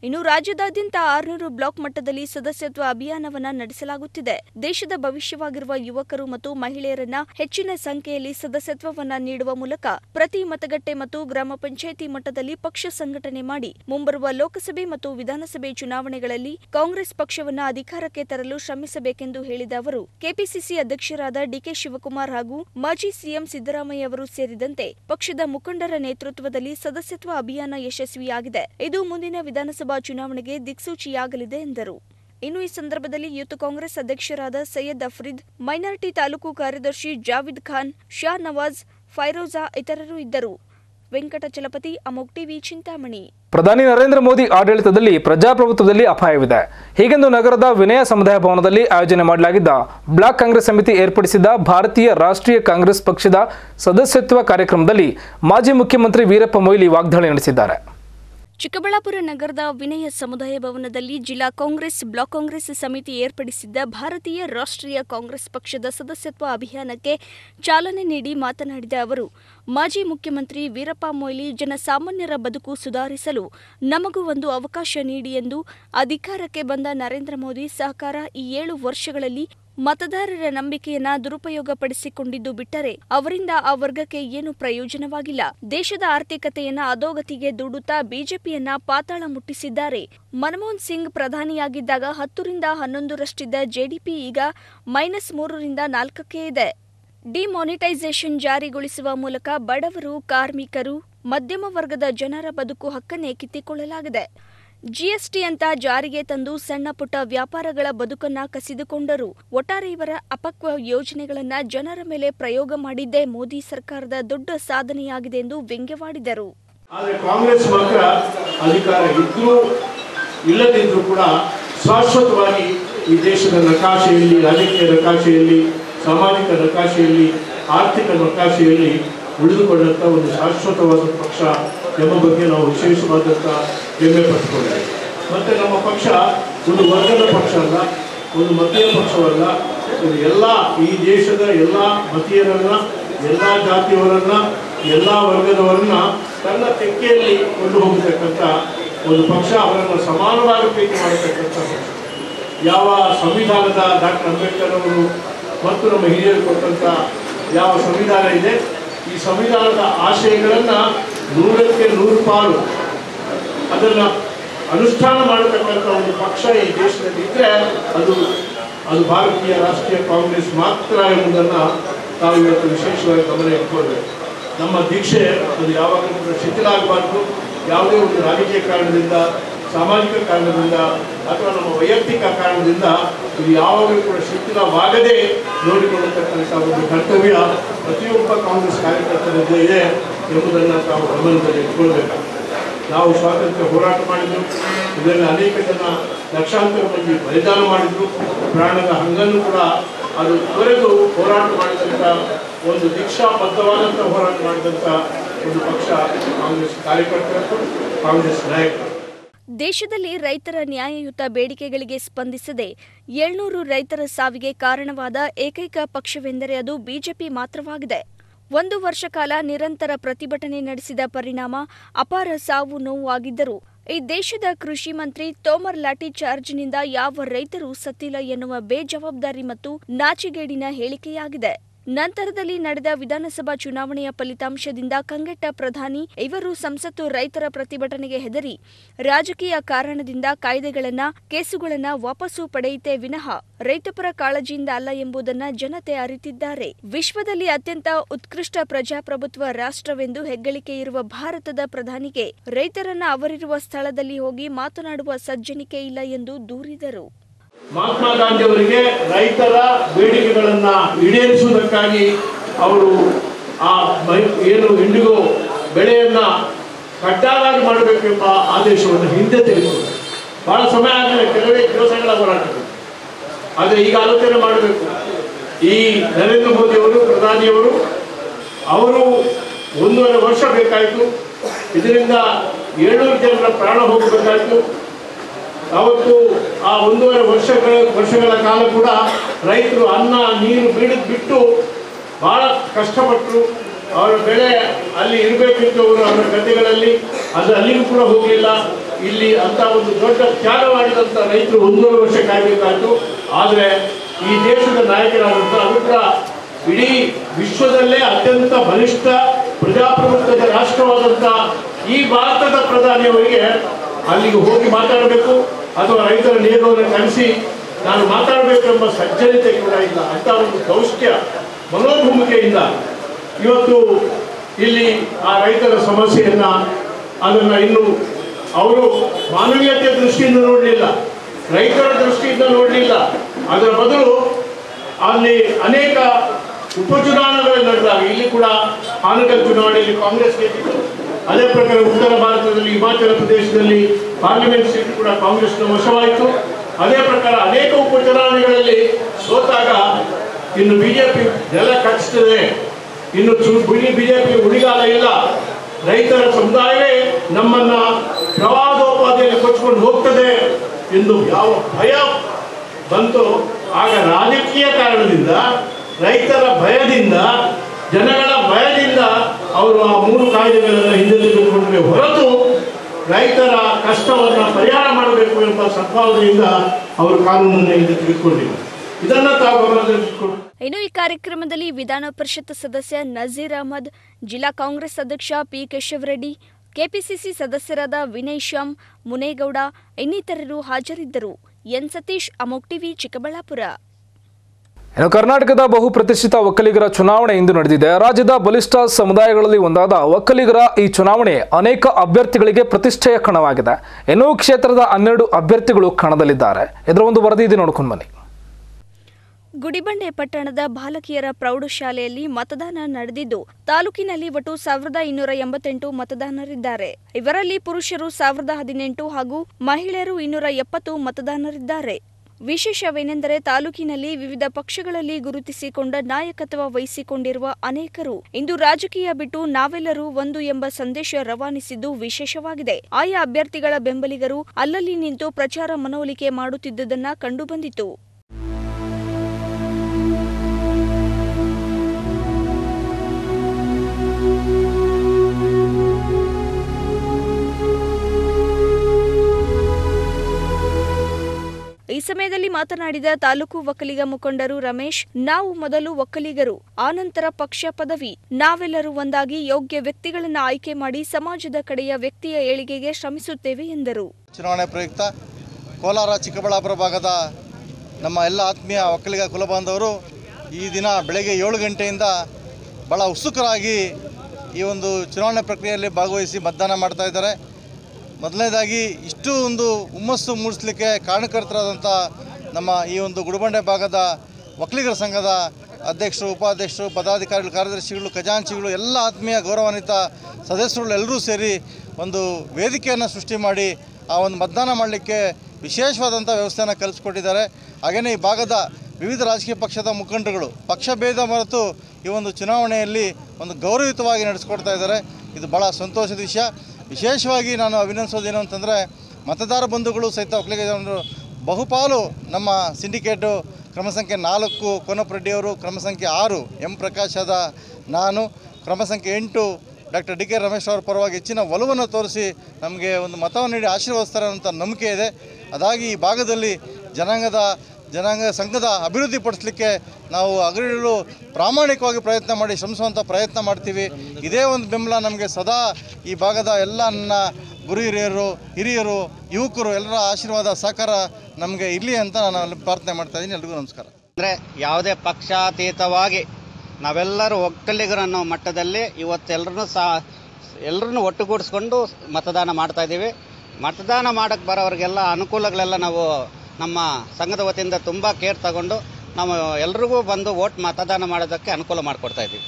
ಇನ್ನು ರಾಜ್ಯದಾದ್ಯಂತ ಆರುನೂರು ಬ್ಲಾಕ್ ಮಟ್ಟದಲ್ಲಿ ಸದಸ್ಯತ್ವ ಅಭಿಯಾನವನ್ನ ನಡೆಸಲಾಗುತ್ತಿದೆ ದೇಶದ ಭವಿಷ್ಯವಾಗಿರುವ ಯುವಕರು ಮತ್ತು ಮಹಿಳೆಯರನ್ನ ಹೆಚ್ಚಿನ ಸಂಖ್ಯೆಯಲ್ಲಿ ಸದಸ್ಯತ್ವವನ್ನ ನೀಡುವ ಮೂಲಕ ಪ್ರತಿ ಮತಗಟ್ಟೆ ಮತ್ತು ಗ್ರಾಮ ಪಂಚಾಯಿತಿ ಮಟ್ಟದಲ್ಲಿ ಪಕ್ಷ ಸಂಘಟನೆ ಮಾಡಿ ಮುಂಬರುವ ಲೋಕಸಭೆ ಮತ್ತು ವಿಧಾನಸಭೆ ಚುನಾವಣೆಗಳಲ್ಲಿ ಕಾಂಗ್ರೆಸ್ ಪಕ್ಷವನ್ನ ಅಧಿಕಾರಕ್ಕೆ ತರಲು ಶ್ರಮಿಸಬೇಕೆಂದು ಹೇಳಿದ ಅವರು ಕೆಪಿಸಿಸಿ ಅಧ್ಯಕ್ಷರಾದ ಡಿಕೆ ಶಿವಕುಮಾರ್ ಹಾಗೂ ಮಾಜಿ ಸಿಎಂ ಸಿದ್ದರಾಮಯ್ಯ ಅವರು ಸೇರಿದಂತೆ ಪಕ್ಷದ ಮುಖಂಡರ ನೇತೃತ್ವದಲ್ಲಿ ಸದಸ್ಯತ್ವ ಅಭಿಯಾನ ಯಶಸ್ವಿಯಾಗಿದೆ ಇದು ಮುಂದಿನ ವಿಧಾನಸಭಾ ಚುನಾವಣೆಗೆ ದಿಕ್ಸೂಚಿಯಾಗಲಿದೆ ಎಂದರು ಇನ್ನು ಈ ಸಂದರ್ಭದಲ್ಲಿ ಯೂತ್ ಕಾಂಗ್ರೆಸ್ ಅಧ್ಯಕ್ಷರಾದ ಸೈಯದ್ ಅಫ್ರೀದ್ ಮೈನಾರಿಟಿ ತಾಲೂಕು ಕಾರ್ಯದರ್ಶಿ ಜಾವಿದ್ ಖಾನ್ ಶಾ ನವಾಜ್ ಫೈರೋಜಾ ಇತರರು ಇದ್ದರು ವೆಂಕಟಚಲಪತಿ ಅಮೋಕ್ ಟಿವಿ ಚಿಂತಾಮಣಿ ಪ್ರಧಾನಿ ನರೇಂದ್ರ ಮೋದಿ ಆಡಳಿತದಲ್ಲಿ ಪ್ರಜಾಪ್ರಭುತ್ವದಲ್ಲಿ ಅಪಾಯವಿದೆ ಹೀಗೆಂದು ನಗರದ ವಿನಯ ಸಮುದಾಯ ಭವನದಲ್ಲಿ ಆಯೋಜನೆ ಮಾಡಲಾಗಿದ್ದ ಬ್ಲಾಕ್ ಕಾಂಗ್ರೆಸ್ ಸಮಿತಿ ಏರ್ಪಡಿಸಿದ್ದ ಭಾರತೀಯ ರಾಷ್ಟ್ರೀಯ ಕಾಂಗ್ರೆಸ್ ಪಕ್ಷದ ಸದಸ್ಯತ್ವ ಕಾರ್ಯಕ್ರಮದಲ್ಲಿ ಮಾಜಿ ಮುಖ್ಯಮಂತ್ರಿ ವೀರಪ್ಪ ಮೊಯ್ಲಿ ವಾಗ್ದಾಳಿ ನಡೆಸಿದ್ದಾರೆ ಚಿಕ್ಕಬಳ್ಳಾಪುರ ನಗರದ ವಿನಯ ಸಮುದಾಯ ಭವನದಲ್ಲಿ ಜಿಲ್ಲಾ ಕಾಂಗ್ರೆಸ್ ಬ್ಲಾಕ್ ಕಾಂಗ್ರೆಸ್ ಸಮಿತಿ ಏರ್ಪಡಿಸಿದ್ದ ಭಾರತೀಯ ರಾಷ್ಟ್ರೀಯ ಕಾಂಗ್ರೆಸ್ ಪಕ್ಷದ ಸದಸ್ಯತ್ವ ಅಭಿಯಾನಕ್ಕೆ ಚಾಲನೆ ನೀಡಿ ಮಾತನಾಡಿದ ಅವರು ಮಾಜಿ ಮುಖ್ಯಮಂತ್ರಿ ವೀರಪ್ಪ ಮೊಯ್ಲಿ ಜನಸಾಮಾನ್ಯರ ಬದುಕು ಸುಧಾರಿಸಲು ನಮಗೂ ಒಂದು ಅವಕಾಶ ನೀಡಿ ಎಂದು ಅಧಿಕಾರಕ್ಕೆ ಬಂದ ನರೇಂದ್ರ ಮೋದಿ ಸಹಕಾರ ಈ ಏಳು ವರ್ಷಗಳಲ್ಲಿ ಮತದಾರರ ನಂಬಿಕೆಯನ್ನ ದುರುಪಯೋಗಪಡಿಸಿಕೊಂಡಿದ್ದು ಬಿಟ್ಟರೆ ಅವರಿಂದ ಆ ವರ್ಗಕ್ಕೆ ಏನು ಪ್ರಯೋಜನವಾಗಿಲ್ಲ ದೇಶದ ಆರ್ಥಿಕತೆಯನ್ನ ಅಧೋಗತಿಗೆ ದೂಡುತ್ತಾ ಬಿಜೆಪಿಯನ್ನ ಪಾತಾಳ ಮುಟ್ಟಿಸಿದ್ದಾರೆ ಮನಮೋಹನ್ ಸಿಂಗ್ ಪ್ರಧಾನಿಯಾಗಿದ್ದಾಗ ಹತ್ತರಿಂದ ಹನ್ನೊಂದರಷ್ಟಿದ್ದ ಜೆಡಿಪಿ ಈಗ ಮೈನಸ್ ಮೂರರಿಂದ ನಾಲ್ಕಕ್ಕೆ ಇದೆ ಡಿಮಾನಿಟೈಸೇಷನ್ ಜಾರಿಗೊಳಿಸುವ ಮೂಲಕ ಬಡವರು ಕಾರ್ಮಿಕರು ಮಧ್ಯಮ ವರ್ಗದ ಜನರ ಬದುಕು ಹಕ್ಕನ್ನೇ ಕಿತ್ತಿಕೊಳ್ಳಲಾಗಿದೆ ಜಿಎಸ್ಟಿ ಅಂತ ಜಾರಿಗೆ ತಂದು ಸಣ್ಣ ಪುಟ್ಟ ವ್ಯಾಪಾರಗಳ ಬದುಕನ್ನ ಕಸಿದುಕೊಂಡರು ಒಟ್ಟಾರೆ ಇವರ ಅಪಕ್ವ ಯೋಜನೆಗಳನ್ನ ಜನರ ಮೇಲೆ ಪ್ರಯೋಗ ಮಾಡಿದ್ದೇ ಮೋದಿ ಸರ್ಕಾರದ ದೊಡ್ಡ ಸಾಧನೆಯಾಗಿದೆ ಎಂದು ವ್ಯಂಗ್ಯವಾಡಿದರು ಆದರೆ ಕಾಂಗ್ರೆಸ್ ಮಾತ್ರ ಅಧಿಕಾರ ಇದ್ರೂ ಇಲ್ಲದಿದ್ರೂ ಕೂಡ ಶಾಶ್ವತವಾಗಿ ಈ ದೇಶದ ನಕಾಶೆಯಲ್ಲಿ ರಾಜಕೀಯ ನಕಾಶೆಯಲ್ಲಿ ಸಾಮಾಜಿಕ ನಕಾಶೆಯಲ್ಲಿ ಆರ್ಥಿಕ ನಕಾಶೆಯಲ್ಲಿ ಉಳಿದುಕೊಂಡಂಥ ಒಂದು ಶಾಶ್ವತವಾದ ಪಕ್ಷ ಎಂಬ ಬಗ್ಗೆ ನಾವು ವಿಶೇಷವಾದಂಥ ಹೆಮ್ಮೆ ಪಟ್ಟುಕೊಂಡಿದ್ದೇವೆ ಮತ್ತು ನಮ್ಮ ಪಕ್ಷ ಒಂದು ವರ್ಗದ ಪಕ್ಷ ಅಲ್ಲ ಒಂದು ಮತೀಯ ಪಕ್ಷವಲ್ಲ ಇದು ಎಲ್ಲ ಈ ದೇಶದ ಎಲ್ಲ ಮತೀಯರನ್ನ ಎಲ್ಲ ಜಾತಿಯವರನ್ನ ಎಲ್ಲ ವರ್ಗದವರನ್ನ ತನ್ನ ತೆಕ್ಕೆಯಲ್ಲಿ ಕೊಂಡು ಹೋಗತಕ್ಕಂಥ ಒಂದು ಪಕ್ಷ ಅವರನ್ನು ಸಮಾನವಾಗಿ ಪ್ರೀತಿ ಮಾಡತಕ್ಕಂಥ ಪಕ್ಷ ಯಾವ ಸಂವಿಧಾನದ ಡಾಕ್ಟರ್ ಅಂಬೇಡ್ಕರ್ ಅವರು ಮತ್ತು ನಮ್ಮ ಹಿರಿಯರು ಕೊಟ್ಟಂಥ ಯಾವ ಸಂವಿಧಾನ ಇದೆ ಈ ಸಂವಿಧಾನದ ಆಶಯಗಳನ್ನು ನೂರಕ್ಕೆ ನೂರು ಪಾಲು ಅದನ್ನು ಅನುಷ್ಠಾನ ಮಾಡತಕ್ಕಂಥ ಒಂದು ಪಕ್ಷ ಈ ದೇಶದಲ್ಲಿ ಇದ್ದರೆ ಅದು ಅದು ಭಾರತೀಯ ರಾಷ್ಟ್ರೀಯ ಕಾಂಗ್ರೆಸ್ ಮಾತ್ರ ಎಂಬುದನ್ನು ನಾವು ಇವತ್ತು ವಿಶೇಷವಾಗಿ ಗಮನ ಇಟ್ಕೊಳ್ಬೇಕು ನಮ್ಮ ದೀಕ್ಷೆ ಅದು ಯಾವಾಗಲೂ ಕೂಡ ಶಿಥಿಲ ಆಗಬಾರ್ದು ಯಾವುದೇ ಒಂದು ರಾಜಕೀಯ ಕಾರಣದಿಂದ ಸಾಮಾಜಿಕ ಕಾರಣದಿಂದ ಅಥವಾ ನಮ್ಮ ವೈಯಕ್ತಿಕ ಕಾರಣದಿಂದ ಇದು ಯಾವಾಗಲೂ ಕೂಡ ಶಿಥಿಲವಾಗದೇ ನೋಡಿಕೊಳ್ಳತಕ್ಕಂಥ ಒಂದು ಕರ್ತವ್ಯ ಪ್ರತಿಯೊಬ್ಬ ಕಾಂಗ್ರೆಸ್ ಕಾರ್ಯಕರ್ತರಿಂದ ಇದೆ ಎಂಬುದನ್ನು ತಾವು ಗಮನದಲ್ಲಿ ಇಟ್ಕೊಳ್ಬೇಕಾಗ್ತದೆ ನಾವು ಸ್ವಾತಂತ್ರ್ಯ ಹೋರಾಟ ಮಾಡಿದ್ರು ಇದರಲ್ಲಿ ಅನೇಕ ಜನ ಲಕ್ಷಾಂತರ ಮಂದಿ ಬಲಿದಾನ ಮಾಡಿದ್ರು ಪ್ರಾಣದ ಹಂಗನ್ನು ಕೂಡ ಅದು ತೊರೆದು ಹೋರಾಟ ಮಾಡಿದಂಥ ಒಂದು ದೀಕ್ಷಾಬದ್ಧವಾದಂಥ ಹೋರಾಟ ಮಾಡಿದಂಥ ಒಂದು ಪಕ್ಷ ಕಾಂಗ್ರೆಸ್ ಕಾರ್ಯಕರ್ತರು ಕಾಂಗ್ರೆಸ್ ನಾಯಕರು ದೇಶದಲ್ಲಿ ರೈತರ ನ್ಯಾಯಯುತ ಬೇಡಿಕೆಗಳಿಗೆ ಸ್ಪಂದಿಸದೆ ಏಳ್ನೂರು ರೈತರ ಸಾವಿಗೆ ಕಾರಣವಾದ ಏಕೈಕ ಪಕ್ಷವೆಂದರೆ ಅದು ಬಿಜೆಪಿ ಮಾತ್ರವಾಗಿದೆ ಒಂದು ವರ್ಷ ಕಾಲ ನಿರಂತರ ಪ್ರತಿಭಟನೆ ನಡೆಸಿದ ಪರಿಣಾಮ ಅಪಾರ ಸಾವು ನೋವು ಆಗಿದ್ದರು ಈ ದೇಶದ ಕೃಷಿ ಮಂತ್ರಿ ತೋಮರ್ ಲಾಠಿ ಚಾರ್ಜ್ನಿಂದ ಯಾವ ರೈತರೂ ಸತ್ತಿಲ್ಲ ಎನ್ನುವ ಬೇಜವಾಬ್ದಾರಿ ಮತ್ತು ನಾಚಿಗೇಡಿನ ಹೇಳಿಕೆಯಾಗಿದೆ ನಂತರದಲ್ಲಿ ನಡೆದ ವಿಧಾನಸಭಾ ಚುನಾವಣೆಯ ಫಲಿತಾಂಶದಿಂದ ಕಂಗೆಟ್ಟ ಪ್ರಧಾನಿ ಇವರು ಸಂಸತ್ತು ರೈತರ ಪ್ರತಿಭಟನೆಗೆ ಹೆದರಿ ರಾಜಕೀಯ ಕಾರಣದಿಂದ ಕಾಯ್ದೆಗಳನ್ನ ಕೇಸುಗಳನ್ನ ವಾಪಸ್ಸು ಪಡೆಯುತ್ತೆ ವಿನಃ ರೈತಪರ ಕಾಳಜಿಯಿಂದ ಅಲ್ಲ ಎಂಬುದನ್ನ ಜನತೆ ಅರಿತಿದ್ದಾರೆ ವಿಶ್ವದಲ್ಲಿ ಅತ್ಯಂತ ಉತ್ಕೃಷ್ಟ ಪ್ರಜಾಪ್ರಭುತ್ವ ರಾಷ್ಟ್ರವೆಂದು ಹೆಗ್ಗಳಿಕೆ ಇರುವ ಭಾರತದ ಪ್ರಧಾನಿಗೆ ರೈತರನ್ನ ಅವರಿರುವ ಸ್ಥಳದಲ್ಲಿ ಹೋಗಿ ಮಾತನಾಡುವ ಸಜ್ಜನಿಕೆ ಇಲ್ಲ ಎಂದು ದೂರಿದರು ಮಹಾತ್ಮ ಗಾಂಧಿ ಅವರಿಗೆ ರೈತರ ಬೇಡಿಕೆಗಳನ್ನ ಈಡೇರಿಸುವುದಕ್ಕಾಗಿ ಅವರು ಆ ಮೈ- ಏನು ಇಂಡಿಗೋ ಬೆಳೆಯನ್ನ ಕಡ್ಡಾಯವಾಗಿ ಮಾಡಬೇಕೆಂಬ ಆದೇಶವನ್ನು ಹಿಂದೆ ತೆಗೆದುಕೊಂಡರು ಬಹಳ ಸಮಯ ಆದಮೇಲೆ ಕೆಲವೇ ದಿವಸಗಳ ಹೋರಾಟ ಆದರೆ ಈಗ ಆಲೋಚನೆ ಮಾಡಬೇಕು ಈ ನರೇಂದ್ರ ಮೋದಿ ಅವರು ಪ್ರಧಾನಿಯವರು ಅವರು ಒಂದೂವರೆ ವರ್ಷ ಬೇಕಾಯಿತು ಇದರಿಂದ ಏಳ್ನೂರು ಜನರ ಪ್ರಾಣ ಹೋಗಬೇಕಾಯಿತು ಅವತ್ತು ಆ ಒಂದೂವರೆ ವರ್ಷಗಳ ವರ್ಷಗಳ ಕಾಲ ಕೂಡ ರೈತರು ಅನ್ನ ನೀರು ಬೀಳದ್ ಬಿಟ್ಟು ಬಹಳ ಕಷ್ಟಪಟ್ಟರು ಅವರ ಬೆಳೆ ಅಲ್ಲಿ ಇರಬೇಕಿತ್ತು ಅವರು ಅವರ ಗದ್ದೆಗಳಲ್ಲಿ ಅದು ಅಲ್ಲಿಗೂ ಕೂಡ ಹೋಗಲಿಲ್ಲ ಇಲ್ಲಿ ಅಂತ ಒಂದು ದೊಡ್ಡ ತ್ಯಾಗ ಮಾಡಿದಂಥ ರೈತರು ಒಂದೂವರೆ ವರ್ಷ ಕಾಯಬೇಕಾಯ್ತು ಆದರೆ ಈ ದೇಶದ ನಾಯಕರಾದಂಥ ಅಮಿತ್ರ ಇಡೀ ವಿಶ್ವದಲ್ಲೇ ಅತ್ಯಂತ ಬಲಿಷ್ಠ ಪ್ರಜಾಪ್ರಭುತ್ವದ ರಾಷ್ಟ್ರವಾದಂಥ ಈ ಭಾರತದ ಪ್ರಧಾನಿಯವರಿಗೆ ಅಲ್ಲಿಗೆ ಹೋಗಿ ಮಾತಾಡಬೇಕು ಅಥವಾ ರೈತರ ನಿಯೋಗವನ್ನು ಕರೆಸಿ ನಾನು ಮಾತಾಡಬೇಕೆಂಬ ಸಜ್ಜನತೆ ಕೂಡ ಇಲ್ಲ ಅಂತ ಒಂದು ದೌಷ್ಟ್ಯ ಮನೋಭೂಮಿಕೆಯಿಂದ ಇವತ್ತು ಇಲ್ಲಿ ಆ ರೈತರ ಸಮಸ್ಯೆಯನ್ನ ಅದನ್ನ ಇನ್ನು ಅವರು ಮಾನವೀಯತೆ ದೃಷ್ಟಿಯಿಂದ ನೋಡಲಿಲ್ಲ ರೈತರ ದೃಷ್ಟಿಯಿಂದ ನೋಡಲಿಲ್ಲ ಅದರ ಬದಲು ಅಲ್ಲಿ ಅನೇಕ ಉಪಚುನಾವಣೆಗಳು ನಡೆದಾಗ ಇಲ್ಲಿ ಕೂಡ ಹಾನಗಲ್ ಚುನಾವಣೆಯಲ್ಲಿ ಕಾಂಗ್ರೆಸ್ ಗೆದ್ದಿತ್ತು ಅದೇ ಪ್ರಕಾರ ಉತ್ತರ ಭಾರತದಲ್ಲಿ ಹಿಮಾಚಲ ಪ್ರದೇಶದಲ್ಲಿ ಪಾರ್ಲಿಮೆಂಟ್ ಸೀಟ್ ಕೂಡ ಕಾಂಗ್ರೆಸ್ನ ವಶವಾಯಿತು ಅದೇ ಪ್ರಕಾರ ಅನೇಕ ಉಪಚುನಾವಣೆಗಳಲ್ಲಿ ಸೋತಾಗ ಇನ್ನು ಬಿಜೆಪಿ ನೆಲ ಕಟ್ಟಿಸ್ತದೆ ಇನ್ನು ಚು- ಬಿಡಿ ಬಿಜೆಪಿ ಉಳಿಗಾಲ ಇಲ್ಲ ರೈತರ ಸಮುದಾಯವೇ ನಮ್ಮನ್ನ ಪ್ರವಾದೋಪಾದಿಯಲ್ಲಿ ಕೊಚ್ಕೊಂಡು ಹೋಗ್ತದೆ ಎಂದು ಯಾವ ಭಯ ಬಂತು ಆಗ ರಾಜಕೀಯ ಕಾರಣದಿಂದ ರೈತರ ಭಯದಿಂದ ಜನಗಳ ಭಯದಿಂದ ಅವರು ಆ ಮೂರು ಕಾಯ್ದೆಗಳನ್ನು ಹಿಂದೆ ತೆಗೆದುಕೊಂಡ್ರೆ ಹೊರತು ರೈತರ ಕಷ್ಟವನ್ನು ಪರಿಹಾರ ಮಾಡಬೇಕು ಎಂಬ ಸದ್ಭಾವನೆಯಿಂದ ಅವರು ಕಾನೂನನ್ನು ಹಿಂದೆ ತೆಗೆದುಕೊಂಡಿಲ್ಲ ಇದನ್ನ ತಾವು ಗಮನದಲ್ಲಿಟ್ಟುಕೊಂಡು ಇನ್ನು ಈ ಕಾರ್ಯಕ್ರಮದಲ್ಲಿ ವಿಧಾನ ಪರಿಷತ್ ಸದಸ್ಯ ನಜೀರ್ ಅಹಮದ್ ಜಿಲ್ಲಾ ಕಾಂಗ್ರೆಸ್ ಅಧ್ಯಕ್ಷ ಪಿ ಕೇಶವರೆಡ್ಡಿ ಕೆಪಿಸಿಸಿ ಸದಸ್ಯರಾದ ವಿನಯ್ ಶ್ಯಾಮ್ ಮುನೇಗೌಡ ಇನ್ನಿತರರು ಹಾಜರಿದ್ದರು ಎನ್ ಸತೀಶ್ ಅಮೋಕ್ ಟಿವಿ ಚಿಕ್ಕಬಳ್ಳಾಪುರ ಇನ್ನು ಕರ್ನಾಟಕದ ಬಹು ಪ್ರತಿಷ್ಠಿತ ಒಕ್ಕಲಿಗರ ಚುನಾವಣೆ ಇಂದು ನಡೆದಿದೆ ರಾಜ್ಯದ ಬಲಿಷ್ಠ ಸಮುದಾಯಗಳಲ್ಲಿ ಒಂದಾದ ಒಕ್ಕಲಿಗರ ಈ ಚುನಾವಣೆ ಅನೇಕ ಅಭ್ಯರ್ಥಿಗಳಿಗೆ ಪ್ರತಿಷ್ಠೆಯ ಕಣವಾಗಿದೆ ಇನ್ನು ಕ್ಷೇತ್ರದ ಹನ್ನೆರಡು ಅಭ್ಯರ್ಥಿಗಳು ಕಣದಲ್ಲಿದ್ದಾರೆ ಇದರ ಒಂದು ವರದಿ ಇದೆ ನೋಡ್ಕೊಂಡು ಬನ್ನಿ ಗುಡಿಬಂಡೆ ಪಟ್ಟಣದ ಬಾಲಕಿಯರ ಪ್ರೌಢಶಾಲೆಯಲ್ಲಿ ಮತದಾನ ನಡೆದಿದ್ದು ತಾಲೂಕಿನಲ್ಲಿ ಒಟ್ಟು ಸಾವಿರದ ಇನ್ನೂರ ಎಂಬತ್ತೆಂಟು ಮತದಾನರಿದ್ದಾರೆ ಇವರಲ್ಲಿ ಪುರುಷರು ಸಾವಿರದ ಹದಿನೆಂಟು ಹಾಗೂ ಮಹಿಳೆಯರು ಇನ್ನೂರ ಎಪ್ಪತ್ತು ಮತದಾನರಿದ್ದಾರೆ ವಿಶೇಷವೇನೆಂದರೆ ತಾಲೂಕಿನಲ್ಲಿ ವಿವಿಧ ಪಕ್ಷಗಳಲ್ಲಿ ಗುರುತಿಸಿಕೊಂಡ ನಾಯಕತ್ವ ವಹಿಸಿಕೊಂಡಿರುವ ಅನೇಕರು ಇಂದು ರಾಜಕೀಯ ಬಿಟ್ಟು ನಾವೆಲ್ಲರೂ ಒಂದು ಎಂಬ ಸಂದೇಶ ರವಾನಿಸಿದ್ದು ವಿಶೇಷವಾಗಿದೆ ಆಯಾ ಅಭ್ಯರ್ಥಿಗಳ ಬೆಂಬಲಿಗರು ಅಲ್ಲಲ್ಲಿ ನಿಂತು ಪ್ರಚಾರ ಮನವೊಲಿಕೆ ಮಾಡುತ್ತಿದ್ದುದನ್ನ ಕಂಡುಬಂದಿತು ಈ ಸಮಯದಲ್ಲಿ ಮಾತನಾಡಿದ ತಾಲೂಕು ಒಕ್ಕಲಿಗ ಮುಖಂಡರು ರಮೇಶ್ ನಾವು ಮೊದಲು ಒಕ್ಕಲಿಗರು ಆನಂತರ ಪಕ್ಷ ಪದವಿ ನಾವೆಲ್ಲರೂ ಒಂದಾಗಿ ಯೋಗ್ಯ ವ್ಯಕ್ತಿಗಳನ್ನ ಆಯ್ಕೆ ಮಾಡಿ ಸಮಾಜದ ಕಡೆಯ ವ್ಯಕ್ತಿಯ ಏಳಿಗೆಗೆ ಶ್ರಮಿಸುತ್ತೇವೆ ಎಂದರು ಚುನಾವಣೆ ಪ್ರಯುಕ್ತ ಕೋಲಾರ ಚಿಕ್ಕಬಳ್ಳಾಪುರ ಭಾಗದ ನಮ್ಮ ಎಲ್ಲ ಆತ್ಮೀಯ ಒಕ್ಕಲಿಗ ಕುಲಬಾಂಧವರು ಈ ದಿನ ಬೆಳಗ್ಗೆ ಏಳು ಗಂಟೆಯಿಂದ ಭಾಳ ಉತ್ಸುಕರಾಗಿ ಈ ಒಂದು ಚುನಾವಣೆ ಪ್ರಕ್ರಿಯೆಯಲ್ಲಿ ಭಾಗವಹಿಸಿ ಮತದಾನ ಮಾಡ್ತಾ ಇದ್ದಾರೆ ಮೊದಲನೇದಾಗಿ ಇಷ್ಟು ಒಂದು ಹುಮ್ಮಸ್ಸು ಮೂಡಿಸಲಿಕ್ಕೆ ಕಾರಣಕರ್ತರಾದಂಥ ನಮ್ಮ ಈ ಒಂದು ಗುಡಿಬಂಡೆ ಭಾಗದ ಒಕ್ಕಲಿಗರ ಸಂಘದ ಅಧ್ಯಕ್ಷರು ಉಪಾಧ್ಯಕ್ಷರು ಪದಾಧಿಕಾರಿಗಳು ಕಾರ್ಯದರ್ಶಿಗಳು ಖಜಾಂಚಿಗಳು ಎಲ್ಲ ಆತ್ಮೀಯ ಗೌರವಾನ್ವಿತ ಸದಸ್ಯರುಗಳು ಎಲ್ಲರೂ ಸೇರಿ ಒಂದು ವೇದಿಕೆಯನ್ನು ಸೃಷ್ಟಿ ಮಾಡಿ ಆ ಒಂದು ಮತದಾನ ಮಾಡಲಿಕ್ಕೆ ವಿಶೇಷವಾದಂಥ ವ್ಯವಸ್ಥೆಯನ್ನು ಕಲ್ಪಿಸ್ಕೊಟ್ಟಿದ್ದಾರೆ ಹಾಗೆಯೇ ಈ ಭಾಗದ ವಿವಿಧ ರಾಜಕೀಯ ಪಕ್ಷದ ಮುಖಂಡರುಗಳು ಪಕ್ಷ ಭೇದ ಮರೆತು ಈ ಒಂದು ಚುನಾವಣೆಯಲ್ಲಿ ಒಂದು ಗೌರವಯುತವಾಗಿ ನಡೆಸ್ಕೊಡ್ತಾ ಇದ್ದಾರೆ ಇದು ಭಾಳ ಸಂತೋಷದ ವಿಷಯ ವಿಶೇಷವಾಗಿ ನಾನು ಅಭಿನಂದಿಸೋದೇನು ಅಂತಂದರೆ ಮತದಾರ ಬಂಧುಗಳು ಸಹಿತ ಒಕ್ಕಲಿಗ ಜನರು ಬಹುಪಾಲು ನಮ್ಮ ಸಿಂಡಿಕೇಟು ಕ್ರಮ ಸಂಖ್ಯೆ ನಾಲ್ಕು ಕೊನಪ್ ರೆಡ್ಡಿಯವರು ಕ್ರಮ ಸಂಖ್ಯೆ ಆರು ಎಂ ಪ್ರಕಾಶದ ನಾನು ಕ್ರಮ ಸಂಖ್ಯೆ ಎಂಟು ಡಾಕ್ಟರ್ ಡಿ ಕೆ ರಮೇಶ್ ಅವರ ಪರವಾಗಿ ಹೆಚ್ಚಿನ ಒಲವನ್ನು ತೋರಿಸಿ ನಮಗೆ ಒಂದು ಮತವನ್ನು ನೀಡಿ ಆಶೀರ್ವದಿಸ್ತಾರೆ ಅಂತ ನಂಬಿಕೆ ಇದೆ ಅದಾಗಿ ಈ ಭಾಗದಲ್ಲಿ ಜನಾಂಗದ ಜನಾಂಗ ಸಂಘದ ಅಭಿವೃದ್ಧಿ ಪಡಿಸಲಿಕ್ಕೆ ನಾವು ಅಗ್ರಹಿಗಳು ಪ್ರಾಮಾಣಿಕವಾಗಿ ಪ್ರಯತ್ನ ಮಾಡಿ ಶ್ರಮಿಸುವಂಥ ಪ್ರಯತ್ನ ಮಾಡ್ತೀವಿ ಇದೇ ಒಂದು ಬೆಂಬಲ ನಮಗೆ ಸದಾ ಈ ಭಾಗದ ಎಲ್ಲ ನನ್ನ ಗುರು ಹಿರಿಯರು ಹಿರಿಯರು ಯುವಕರು ಎಲ್ಲರ ಆಶೀರ್ವಾದ ಸಹಕಾರ ನಮಗೆ ಇರಲಿ ಅಂತ ನಾನು ಅಲ್ಲಿ ಪ್ರಾರ್ಥನೆ ಮಾಡ್ತಾ ಇದ್ದೀನಿ ಎಲ್ರಿಗೂ ನಮಸ್ಕಾರ ಅಂದರೆ ಯಾವುದೇ ಪಕ್ಷಾತೀತವಾಗಿ ನಾವೆಲ್ಲರೂ ಒಕ್ಕಲಿಗರು ಅನ್ನೋ ಮಟ್ಟದಲ್ಲಿ ಇವತ್ತೆಲ್ಲರನ್ನೂ ಸಹ ಎಲ್ಲರನ್ನೂ ಒಟ್ಟುಗೂಡಿಸ್ಕೊಂಡು ಮತದಾನ ಮಾಡ್ತಾ ಇದ್ದೀವಿ ಮತದಾನ ಮಾಡೋಕ್ಕೆ ಬರೋರಿಗೆಲ್ಲ ಅನುಕೂಲಗಳೆಲ್ಲ ನಾವು ನಮ್ಮ ಸಂಘದ ವತಿಯಿಂದ ತುಂಬ ಕೇರ್ ತಗೊಂಡು ನಾವು ಎಲ್ರಿಗೂ ಬಂದು ವೋಟ್ ಮತದಾನ ಮಾಡೋದಕ್ಕೆ ಅನುಕೂಲ ಮಾಡಿಕೊಡ್ತಾ ಇದ್ದೀವಿ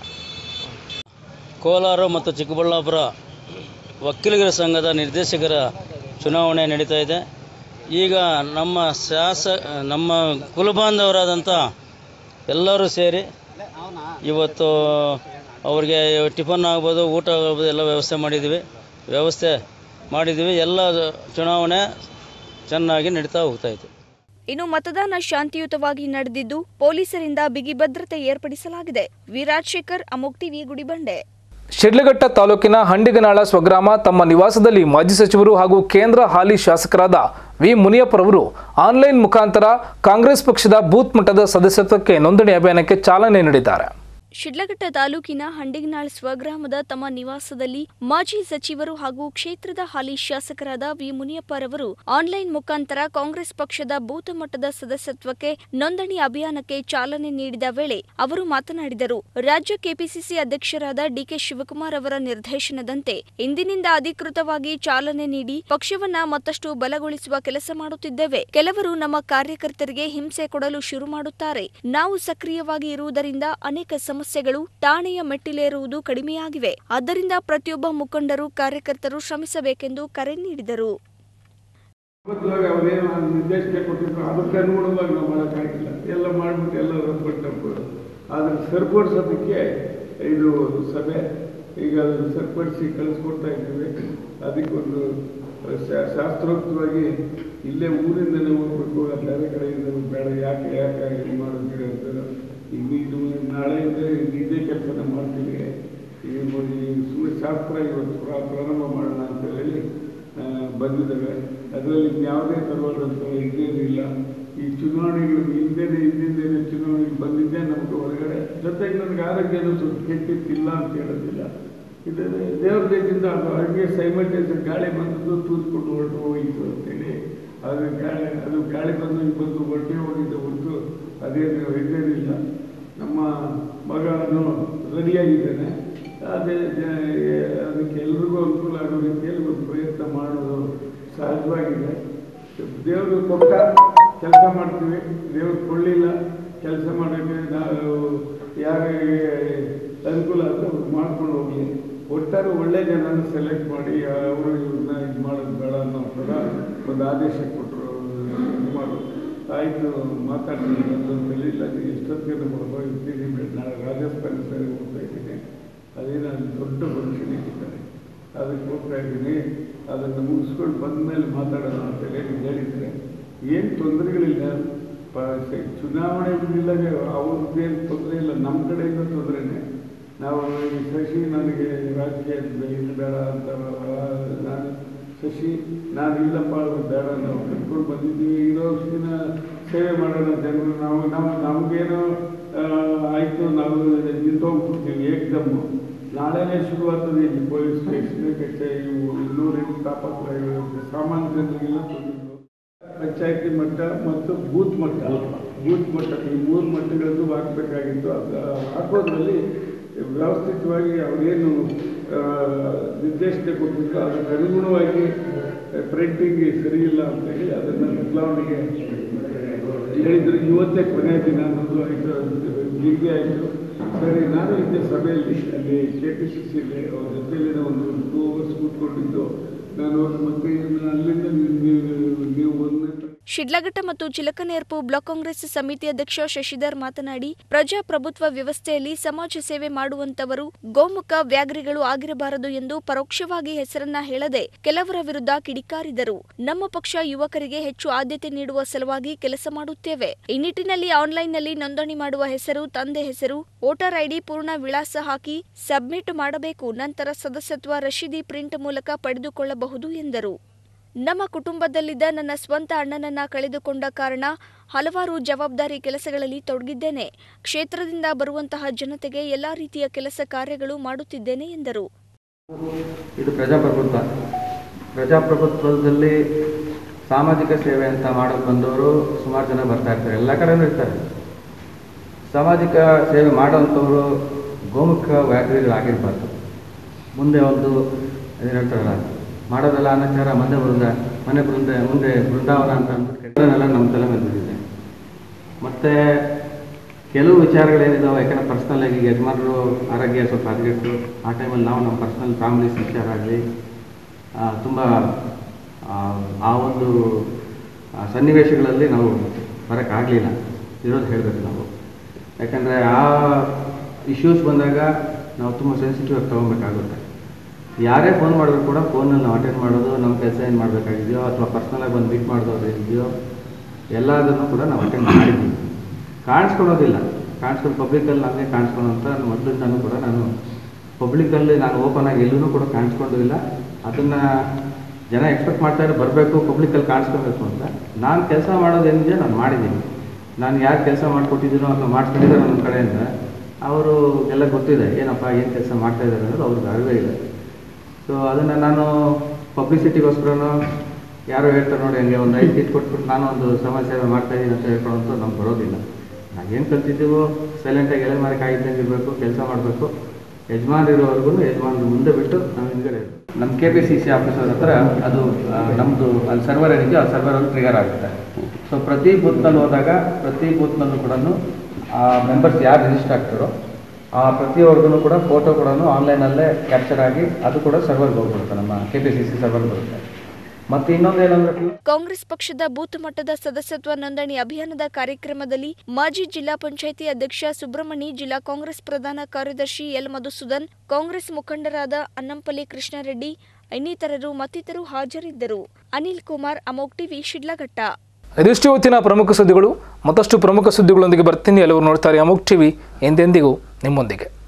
ಕೋಲಾರ ಮತ್ತು ಚಿಕ್ಕಬಳ್ಳಾಪುರ ಒಕ್ಕಲಿಗರ ಸಂಘದ ನಿರ್ದೇಶಕರ ಚುನಾವಣೆ ನಡೀತಾ ಇದೆ ಈಗ ನಮ್ಮ ಶಾಸ ನಮ್ಮ ಕುಲಬಾಂಧವರಾದಂಥ ಎಲ್ಲರೂ ಸೇರಿ ಇವತ್ತು ಅವ್ರಿಗೆ ಟಿಫನ್ ಆಗ್ಬೋದು ಊಟ ಆಗ್ಬೋದು ಎಲ್ಲ ವ್ಯವಸ್ಥೆ ಮಾಡಿದ್ದೀವಿ ವ್ಯವಸ್ಥೆ ಮಾಡಿದ್ದೀವಿ ಎಲ್ಲ ಚುನಾವಣೆ ಚೆನ್ನಾಗಿ ನಡೀತಾ ಹೋಗ್ತಾ ಇದೆ ಇನ್ನು ಮತದಾನ ಶಾಂತಿಯುತವಾಗಿ ನಡೆದಿದ್ದು ಪೊಲೀಸರಿಂದ ಬಿಗಿ ಭದ್ರತೆ ಏರ್ಪಡಿಸಲಾಗಿದೆ ವಿರಾಜ್ ಶೇಖರ್ ಅಮೋಕ್ ಟಿವಿ ಗುಡಿಬಂಡೆ ಶಿಡ್ಲಘಟ್ಟ ತಾಲೂಕಿನ ಹಂಡಿಗನಾಳ ಸ್ವಗ್ರಾಮ ತಮ್ಮ ನಿವಾಸದಲ್ಲಿ ಮಾಜಿ ಸಚಿವರು ಹಾಗೂ ಕೇಂದ್ರ ಹಾಲಿ ಶಾಸಕರಾದ ವಿ ಮುನಿಯಪ್ಪರವರು ಆನ್ಲೈನ್ ಮುಖಾಂತರ ಕಾಂಗ್ರೆಸ್ ಪಕ್ಷದ ಬೂತ್ ಮಟ್ಟದ ಸದಸ್ಯತ್ವಕ್ಕೆ ನೋಂದಣಿ ಅಭಿಯಾನಕ್ಕೆ ಚಾಲನೆ ನೀಡಿದ್ದಾರೆ ಶಿಡ್ಲಘಟ್ಟ ತಾಲೂಕಿನ ಹಂಡಿಗನಾಳ್ ಸ್ವಗ್ರಾಮದ ತಮ್ಮ ನಿವಾಸದಲ್ಲಿ ಮಾಜಿ ಸಚಿವರು ಹಾಗೂ ಕ್ಷೇತ್ರದ ಹಾಲಿ ಶಾಸಕರಾದ ವಿ ಮುನಿಯಪ್ಪರವರು ಆನ್ಲೈನ್ ಮುಖಾಂತರ ಕಾಂಗ್ರೆಸ್ ಪಕ್ಷದ ಬೂತ್ ಮಟ್ಟದ ಸದಸ್ಯತ್ವಕ್ಕೆ ನೋಂದಣಿ ಅಭಿಯಾನಕ್ಕೆ ಚಾಲನೆ ನೀಡಿದ ವೇಳೆ ಅವರು ಮಾತನಾಡಿದರು ರಾಜ್ಯ ಕೆಪಿಸಿಸಿ ಅಧ್ಯಕ್ಷರಾದ ಡಿಕೆ ಶಿವಕುಮಾರ್ ಅವರ ನಿರ್ದೇಶನದಂತೆ ಇಂದಿನಿಂದ ಅಧಿಕೃತವಾಗಿ ಚಾಲನೆ ನೀಡಿ ಪಕ್ಷವನ್ನ ಮತ್ತಷ್ಟು ಬಲಗೊಳಿಸುವ ಕೆಲಸ ಮಾಡುತ್ತಿದ್ದೇವೆ ಕೆಲವರು ನಮ್ಮ ಕಾರ್ಯಕರ್ತರಿಗೆ ಹಿಂಸೆ ಕೊಡಲು ಶುರು ಮಾಡುತ್ತಾರೆ ನಾವು ಸಕ್ರಿಯವಾಗಿ ಇರುವುದರಿಂದ ಅನೇಕ ಸಮಸ್ಯೆಗಳು ಠಾಣೆಯ ಮೆಟ್ಟಿಲೇರುವುದು ಕಡಿಮೆಯಾಗಿವೆ ಆದ್ದರಿಂದ ಪ್ರತಿಯೊಬ್ಬ ಮುಖಂಡರು ಕಾರ್ಯಕರ್ತರು ಶ್ರಮಿಸಬೇಕೆಂದು ಕರೆ ನೀಡಿದರು ಮೊದಲಾಗ ಅವರೇನು ನಿರ್ದೇಶನ ಕೊಟ್ಟಿದ್ರು ಅದಕ್ಕೆ ಅನುಗುಣವಾಗಿ ನಾವು ಮಾಡೋಕ್ಕಾಗಿಲ್ಲ ಎಲ್ಲ ಮಾಡಿಬಿಟ್ಟು ಎಲ್ಲ ರದ್ದುಪಟ್ಟು ಆದರೆ ಸರಿಪಡಿಸೋದಕ್ಕೆ ಇದು ಸಭೆ ಈಗ ಅದನ್ನು ಸರಿಪಡಿಸಿ ಕಳಿಸ್ಕೊಡ್ತಾ ಇದ್ದೀವಿ ಅದಕ್ಕೊಂದು ಶಾ- ಶಾಸ್ತ್ರೋಕ್ತವಾಗಿ ಇಲ್ಲೇ ಊರಿಂದಲೇ ಹೋಗ್ಬೇಕು ಬೇರೆ ಕಡೆಯಿಂದ ಬೇಡ ಯಾಕೆ ಯಾಕೆ ಇದು ಮಾಡೋದಿದೆ ಅಂತ ಈಗ ಇದು ನಾಳೆಯಿಂದ ಇದೇ ಕೆಲಸನ ಮಾಡ್ತೀವಿ ಈ ಸುಮ್ಮನೆ ಶಾಸ್ತ್ರ ಇವತ್ತು ಪ್ರಾ- ಪ್ರಾರಂಭ ಮಾಡೋಣ ಅಂತ ಹೇಳಿ ಆ, ಬಂದಿದ್ದಾವೆ ಅದರಲ್ಲಿ ಯಾವುದೇ ತರವಾದಂಥ ಇದೇನಿಲ್ಲ ಈ ಚುನಾವಣೆಗಳು ಹಿಂದೆನೇ ಹಿಂದಿಂದೇನೆ ಚುನಾವಣೆಗೆ ಬಂದಿದ್ದೇ ನಮಗೆ ಹೊರಗಡೆ ಜೊತೆಗೆ ನನಗೆ ಆರೋಗ್ಯನೂ ಸ್ವಲ್ಪ ಕೆಟ್ಟಿತ್ತಿಲ್ಲ ಅಂತ ಹೇಳೋದಿಲ್ಲ ಇದು ದೇವ್ರ ದಯದಿಂದ ಅದು ಹಂಗೆ ಸೈಮಲ್ಟೇಸ್ ಗಾಳಿ ಬಂದದ್ದು ತೂತ್ಕೊಂಡು ಹೊರಟು ಹೋಯಿತು ಅಂತೇಳಿ ಅದು ಗಾಳಿ ಅದು ಗಾಳಿ ಬಂದು ಈಗ ಬಂದು ಹೊರಟೆ ಹೋಗಿದ್ದ ಹೊರತು ಅದೇನು ಇದೇನಿಲ್ಲ ನಮ್ಮ ಮಗನು ರೆಡಿಯಾಗಿದ್ದಾನೆ ಅದೇ ಜ- ಅದಕ್ಕೆ ಎಲ್ರಿಗೂ ಅನುಕೂಲ ಆಗೋ ರೀತಿಯಲ್ಲಿ ಒಂದು ಪ್ರಯತ್ನ ಮಾಡೋದು ಸಹಜವಾಗಿದೆ ದೇವರು ಕೊಟ್ಟ ಕೆಲಸ ಮಾಡ್ತೀವಿ ದೇವ್ರು ಕೊಳ್ಳಿಲ್ಲ ಕೆಲಸ ಮಾಡೋಕ್ಕೆ ನಾವು ಯಾರಿಗೆ ಅನುಕೂಲ ಅಂತ ಅವ್ರು ಮಾಡ್ಕೊಂಡು ಹೋಗಲಿ ಒಟ್ಟಾರೆ ಒಳ್ಳೆ ಜನನ ಸೆಲೆಕ್ಟ್ ಮಾಡಿ ಅವರು ಇವ್ರನ್ನ ಇದು ಮಾಡೋದು ಬೇಡ ಅನ್ನೋ ಥರ ಒಂದು ಆದೇಶ ಕೊಟ್ಟರು ಸುಮಾರು ಆಯಿತು ಮಾತಾಡ್ತೀನಿ ಅಂತೇಳಿ ಇಲ್ಲ ಎಷ್ಟೊತ್ತಿಗೆ ನಮ್ಮ ಇರ್ತೀನಿ ನಾಳೆ ರಾಜಸ್ಥಾನ ಸರಿ ಹೋಗ್ತಾ ಇದ್ದೀನಿ ಅದೇನು ಅಲ್ಲಿ ದೊಡ್ಡ ಫಂಕ್ಷನ್ ಇಟ್ಟಿದ್ದಾರೆ ಅದಕ್ಕೆ ಹೋಗ್ತಾ ಇದ್ದೀನಿ ಅದನ್ನು ಮುಗಿಸ್ಕೊಂಡು ಬಂದ ಮೇಲೆ ಮಾತಾಡೋಣ ಅಂತೇಳಿ ನೀವು ಹೇಳಿದರೆ ಏನು ತೊಂದರೆಗಳಿಲ್ಲ ಪ ಸ- ಚುನಾವಣೆ ಬಂದಿದ್ದಾಗ ಅವ್ರದ್ದೇನು ತೊಂದರೆ ಇಲ್ಲ ನಮ್ಮ ಕಡೆಯಿಂದ ತೊಂದರೆನೇ ನಾವು ಈ ಶಶಿ ನನಗೆ ರಾಜಕೀಯ ಇದು ಬೇಡ ಅಂತ ನಾನು ಶಶಿ ನಾನು ಇಲ್ಲಪ್ಪ ಅದು ಬೇಡ ನಾವು ಕಟ್ಕೊಂಡು ಬಂದಿದ್ದೀವಿ ಇರೋ ದಿನ ಸೇವೆ ಮಾಡೋಣ ಜನರು ನಾವು ನಾವು ನಮಗೇನೋ ಆಯಿತು ನಾವು ನಿಂತೋಗ್ಬಿಡ್ತೀವಿ ಏಕ್ದಮ್ಮು ನಾಳೆನೇ ಶುರುವಾಗ್ತದೆ ಇಲ್ಲಿ ಪೊಲೀಸ್ ಸ್ಟೇಷನ್ ಕಚೇರಿ ಇವು ಇನ್ನೂರಿಂದ ತಾಪತ್ರ ಸಾಮಾನ್ಯ ಜನರಿಗೆಲ್ಲ ತೊಂದರೆ ಪಂಚಾಯತಿ ಮಟ್ಟ ಮತ್ತು ಬೂತ್ ಮಟ್ಟ ಬೂತ್ ಮಟ್ಟ ಈ ಮೂರು ಮಟ್ಟಗಳದ್ದು ಹಾಕಬೇಕಾಗಿತ್ತು ಅದು ಹಾಕೋದ್ರಲ್ಲಿ ವ್ಯವಸ್ಥಿತವಾಗಿ ಅವರೇನು ನಿರ್ದೇಶನ ಕೊಟ್ಟಿದ್ರು ಅದಕ್ಕೆ ಅನುಗುಣವಾಗಿ ಪ್ರಿಂಟಿಂಗ್ ಸರಿ ಇಲ್ಲ ಅಂತೇಳಿ ಅದನ್ನು ಬದಲಾವಣೆಗೆ ಹೇಳಿದ್ರು ಇವತ್ತೇ ಕೊನೆಯ ದಿನ ಅನ್ನೋದು ಆಯಿತು ಹೀಗೆ ಆಯಿತು ಸರಿ ನಾನು ಇದ್ದೆ ಸಭೆಯಲ್ಲಿ ಅಲ್ಲಿ ಕೆ ಪಿ ಸಿ ಸಿಲಿ ಅವ್ರ ಜೊತೆಯಲ್ಲಿ ಒಂದು ಟೂ ಅವರ್ಸ್ ಕೂತ್ಕೊಂಡಿದ್ದು ನಾನು ಅವ್ರ ಮತ್ತೆ ಇನ್ನು ಅಲ್ಲಿಂದ ನೀವು ನೀವು ಒಂದು ಶಿಡ್ಲಘಟ್ಟ ಮತ್ತು ಚಿಲಕನೇರ್ಪು ಬ್ಲಾಕ್ ಕಾಂಗ್ರೆಸ್ ಸಮಿತಿ ಅಧ್ಯಕ್ಷ ಶಶಿಧರ್ ಮಾತನಾಡಿ ಪ್ರಜಾಪ್ರಭುತ್ವ ವ್ಯವಸ್ಥೆಯಲ್ಲಿ ಸಮಾಜ ಸೇವೆ ಮಾಡುವಂತವರು ಗೋಮುಖ ವ್ಯಾಘ್ರಿಗಳು ಆಗಿರಬಾರದು ಎಂದು ಪರೋಕ್ಷವಾಗಿ ಹೆಸರನ್ನ ಹೇಳದೆ ಕೆಲವರ ವಿರುದ್ಧ ಕಿಡಿಕಾರಿದರು ನಮ್ಮ ಪಕ್ಷ ಯುವಕರಿಗೆ ಹೆಚ್ಚು ಆದ್ಯತೆ ನೀಡುವ ಸಲುವಾಗಿ ಕೆಲಸ ಮಾಡುತ್ತೇವೆ ಈ ನಿಟ್ಟಿನಲ್ಲಿ ಆನ್ಲೈನ್ನಲ್ಲಿ ನೋಂದಣಿ ಮಾಡುವ ಹೆಸರು ತಂದೆ ಹೆಸರು ವೋಟರ್ ಐಡಿ ಪೂರ್ಣ ವಿಳಾಸ ಹಾಕಿ ಸಬ್ಮಿಟ್ ಮಾಡಬೇಕು ನಂತರ ಸದಸ್ಯತ್ವ ರಶೀದಿ ಪ್ರಿಂಟ್ ಮೂಲಕ ಪಡೆದುಕೊಳ್ಳಬಹುದು ಎಂದರು ನಮ್ಮ ಕುಟುಂಬದಲ್ಲಿದ್ದ ನನ್ನ ಸ್ವಂತ ಅಣ್ಣನನ್ನ ಕಳೆದುಕೊಂಡ ಕಾರಣ ಹಲವಾರು ಜವಾಬ್ದಾರಿ ಕೆಲಸಗಳಲ್ಲಿ ತೊಡಗಿದ್ದೇನೆ ಕ್ಷೇತ್ರದಿಂದ ಬರುವಂತಹ ಜನತೆಗೆ ಎಲ್ಲಾ ರೀತಿಯ ಕೆಲಸ ಕಾರ್ಯಗಳು ಮಾಡುತ್ತಿದ್ದೇನೆ ಎಂದರು ಇದು ಪ್ರಜಾಪ್ರಭುತ್ವ ಪ್ರಜಾಪ್ರಭುತ್ವದಲ್ಲಿ ಸಾಮಾಜಿಕ ಸೇವೆ ಅಂತ ಮಾಡೋಕ್ಕೆ ಬಂದವರು ಸುಮಾರು ಜನ ಬರ್ತಾ ಇರ್ತಾರೆ ಎಲ್ಲ ಕಡೆನೂ ಇರ್ತಾರೆ ಸಾಮಾಜಿಕ ಸೇವೆ ಮಾಡೋವಂಥವ್ರು ಗೋಮುಖ ವ್ಯಾಘ್ರಿಗಳಾಗಿರ್ಬಾರ್ದು ಮುಂದೆ ಒಂದು ಏನು ಹೇಳ್ತಾರಲ್ಲ ಮಾಡೋದೆಲ್ಲ ಅನಾಚಾರ ಮನೆ ಬೃಂದ ಮನೆ ಬೃಂದ ಮುಂದೆ ಬೃಂದಾವನ ಅಂತ ಅಂದ್ಬಿಟ್ಟು ಅದನ್ನೆಲ್ಲ ನಮ್ಮ ತಲೆ ಮೇಲೆ ಬಿದ್ದಿದೆ ಮತ್ತು ಕೆಲವು ವಿಚಾರಗಳೇನಿದಾವೆ ಯಾಕಂದರೆ ಪರ್ಸ್ನಲ್ ಆಗಿ ಯಜಮಾನರು ಆರೋಗ್ಯ ಸ್ವಲ್ಪ ಹದಗೆಟ್ಟು ಆ ಟೈಮಲ್ಲಿ ನಾವು ನಮ್ಮ ಪರ್ಸ್ನಲ್ ಫ್ಯಾಮಿಲೀಸ್ ವಿಚಾರ ಆಗಲಿ ತುಂಬ ಆ ಒಂದು ಆ ಸನ್ನಿವೇಶಗಳಲ್ಲಿ ನಾವು ಬರೋಕ್ಕಾಗಲಿಲ್ಲ ಇರೋದು ಹೇಳಬೇಕು ನಾವು ಯಾಕಂದರೆ ಆ ಇಶ್ಯೂಸ್ ಬಂದಾಗ ನಾವು ತುಂಬ ಸೆನ್ಸಿಟಿವ್ ಆಗಿ ತೊಗೊಬೇಕಾಗುತ್ತೆ ಯಾರೇ ಫೋನ್ ಮಾಡಿದ್ರು ಕೂಡ ಫೋನಲ್ಲಿ ನಾವು ಅಟೆಂಡ್ ಮಾಡೋದು ನಮ್ಮ ಕೆಲಸ ಏನು ಮಾಡಬೇಕಾಗಿದೆಯೋ ಅಥವಾ ಪರ್ಸ್ನಲಾಗಿ ಬಂದು ಮೀಟ್ ಮಾಡೋದು ಏನಿದೆಯೋ ಎಲ್ಲದನ್ನು ಕೂಡ ನಾವು ಅಟೆಂಡ್ ಮಾಡಿದ್ದೀವಿ ಕಾಣಿಸ್ಕೊಳ್ಳೋದಿಲ್ಲ ಕಾಣಿಸ್ಕೊಂಡು ಪಬ್ಲಿಕಲ್ಲಿ ನಮಗೆ ಕಾಣಿಸ್ಕೊಳ್ಳೋಂಥ ಮೊದಲಿಂದನೂ ಕೂಡ ನಾನು ಪಬ್ಲಿಕಲ್ಲಿ ನಾನು ಓಪನ್ ಆಗಿ ಎಲ್ಲೂ ಕೂಡ ಕಾಣಿಸ್ಕೊಂಡು ಇಲ್ಲ ಅದನ್ನು ಜನ ಎಕ್ಸ್ಪೆಕ್ಟ್ ಮಾಡ್ತಾರೆ ಬರಬೇಕು ಪಬ್ಲಿಕಲ್ಲಿ ಕಾಣಿಸ್ಕೋಬೇಕು ಅಂತ ನಾನು ಕೆಲಸ ಮಾಡೋದೇನಿದೆ ನಾನು ಮಾಡಿದ್ದೀನಿ ನಾನು ಯಾರು ಕೆಲಸ ಮಾಡಿಕೊಟ್ಟಿದ್ದೀನೋ ಅಥವಾ ಮಾಡಿಸ್ಕೊಂಡಿದ್ದಾರೋ ನನ್ನ ಕಡೆಯಿಂದ ಅವರು ಎಲ್ಲ ಗೊತ್ತಿದೆ ಏನಪ್ಪ ಏನು ಕೆಲಸ ಮಾಡ್ತಾ ಇದ್ದಾರೆ ಅನ್ನೋದು ಅವ್ರಿಗೆ ಅರಿವೇ ಇದೆ ಸೊ ಅದನ್ನು ನಾನು ಪಬ್ಲಿಸಿಟಿಗೋಸ್ಕರನೋ ಯಾರೋ ಹೇಳ್ತಾರೆ ನೋಡಿ ಹಂಗೆ ಒಂದು ಐದು ಸೀಟ್ ಕೊಟ್ಬಿಟ್ಟು ನಾನು ಒಂದು ಸಮಾಜ ಸೇವೆ ಮಾಡ್ತಾ ಇದ್ದೀನಿ ಅಂತ ಹೇಳ್ಕೊಳ್ಳೋಂಥ ನಮ್ಗೆ ಬರೋದಿಲ್ಲ ನಾವೇನು ಕಲ್ತಿದ್ದೀವೋ ಸೈಲೆಂಟಾಗಿ ಎಲೆ ಮರೆ ಕಾಯ್ದಂಗೆ ಇರಬೇಕು ಕೆಲಸ ಮಾಡಬೇಕು ಯಜಮಾನರಿರೋವರೆಗೂ ಯಜಮಾನ್ರ ಮುಂದೆ ಬಿಟ್ಟು ನಾವು ಹಿಂದ್ಗಡೆ ಇರ್ಬೇಕು. ನಮ್ಮ K P C C officer ಹತ್ರ ಅದು ಆ, ನಮ್ಮದು ಅಲ್ಲಿ ಸರ್ವರ್ ಏನಿದೆ ಆ ಸರ್ವರಲ್ಲಿ ಟ್ರಿಗರ್ ಆಗುತ್ತೆ ಸೊ ಪ್ರತಿ ಬೂತ್ನಲ್ಲಿ ಹೋದಾಗ ಪ್ರತಿ ಬೂತ್ನಲ್ಲೂ ಕೂಡ ಆ ಮೆಂಬರ್ಸ್ ಯಾರು ರಿಜಿಸ್ಟರ್ ಆಗ್ತಾರೋ ಆ ಪ್ರತಿಯೊರ್ಗೂ ಕೂಡ ಫೋಟೋ ಕೂಡ ಆನ್ಲೈನಲ್ಲೇ ಕ್ಯಾಪ್ಚರ್ ಆಗಿ ಅದು ಕೂಡ ಸರ್ವರ್ಗೆ ಹೋಗ್ಬಿಡುತ್ತೆ ನಮ್ಮ K P C C server ಬರುತ್ತೆ ಮತ್ತು ಇನ್ನೊಂದು ಏನಂದ್ರೆ ಕಾಂಗ್ರೆಸ್ ಪಕ್ಷದ ಬೂತ್ ಮಟ್ಟದ ಸದಸ್ಯತ್ವ ನೋಂದಣಿ ಅಭಿಯಾನದ ಕಾರ್ಯಕ್ರಮದಲ್ಲಿ ಮಾಜಿ ಜಿಲ್ಲಾ ಪಂಚಾಯಿತಿ ಅಧ್ಯಕ್ಷ ಸುಬ್ರಹ್ಮಣಿ ಜಿಲ್ಲಾ ಕಾಂಗ್ರೆಸ್ ಪ್ರಧಾನ ಕಾರ್ಯದರ್ಶಿ ಎಲ್ ಮಧುಸೂದನ್ ಕಾಂಗ್ರೆಸ್ ಮುಖಂಡರಾದ ಅನ್ನಂಪಲ್ಲಿ ಕೃಷ್ಣಾರೆಡ್ಡಿ ಇನ್ನಿತರರು ಮತ್ತಿತರರು ಹಾಜರಿದ್ದರು ಅನಿಲ್ ಕುಮಾರ್ ಅಮೋಕ್ ಟಿವಿ ಶಿಡ್ಲಘಟ್ಟ ಇದಿಷ್ಟು ಇವತ್ತಿನ ಪ್ರಮುಖ ಸುದ್ದಿಗಳು ಮತ್ತಷ್ಟು ಪ್ರಮುಖ ಸುದ್ದಿಗಳೊಂದಿಗೆ ಬರ್ತೀನಿ ಎಲ್ಲರೂ ನೋಡ್ತಾರೆ ಅಮುಕ್ ಟಿವಿ ಎಂದೆಂದಿಗೂ ನಿಮ್ಮೊಂದಿಗೆ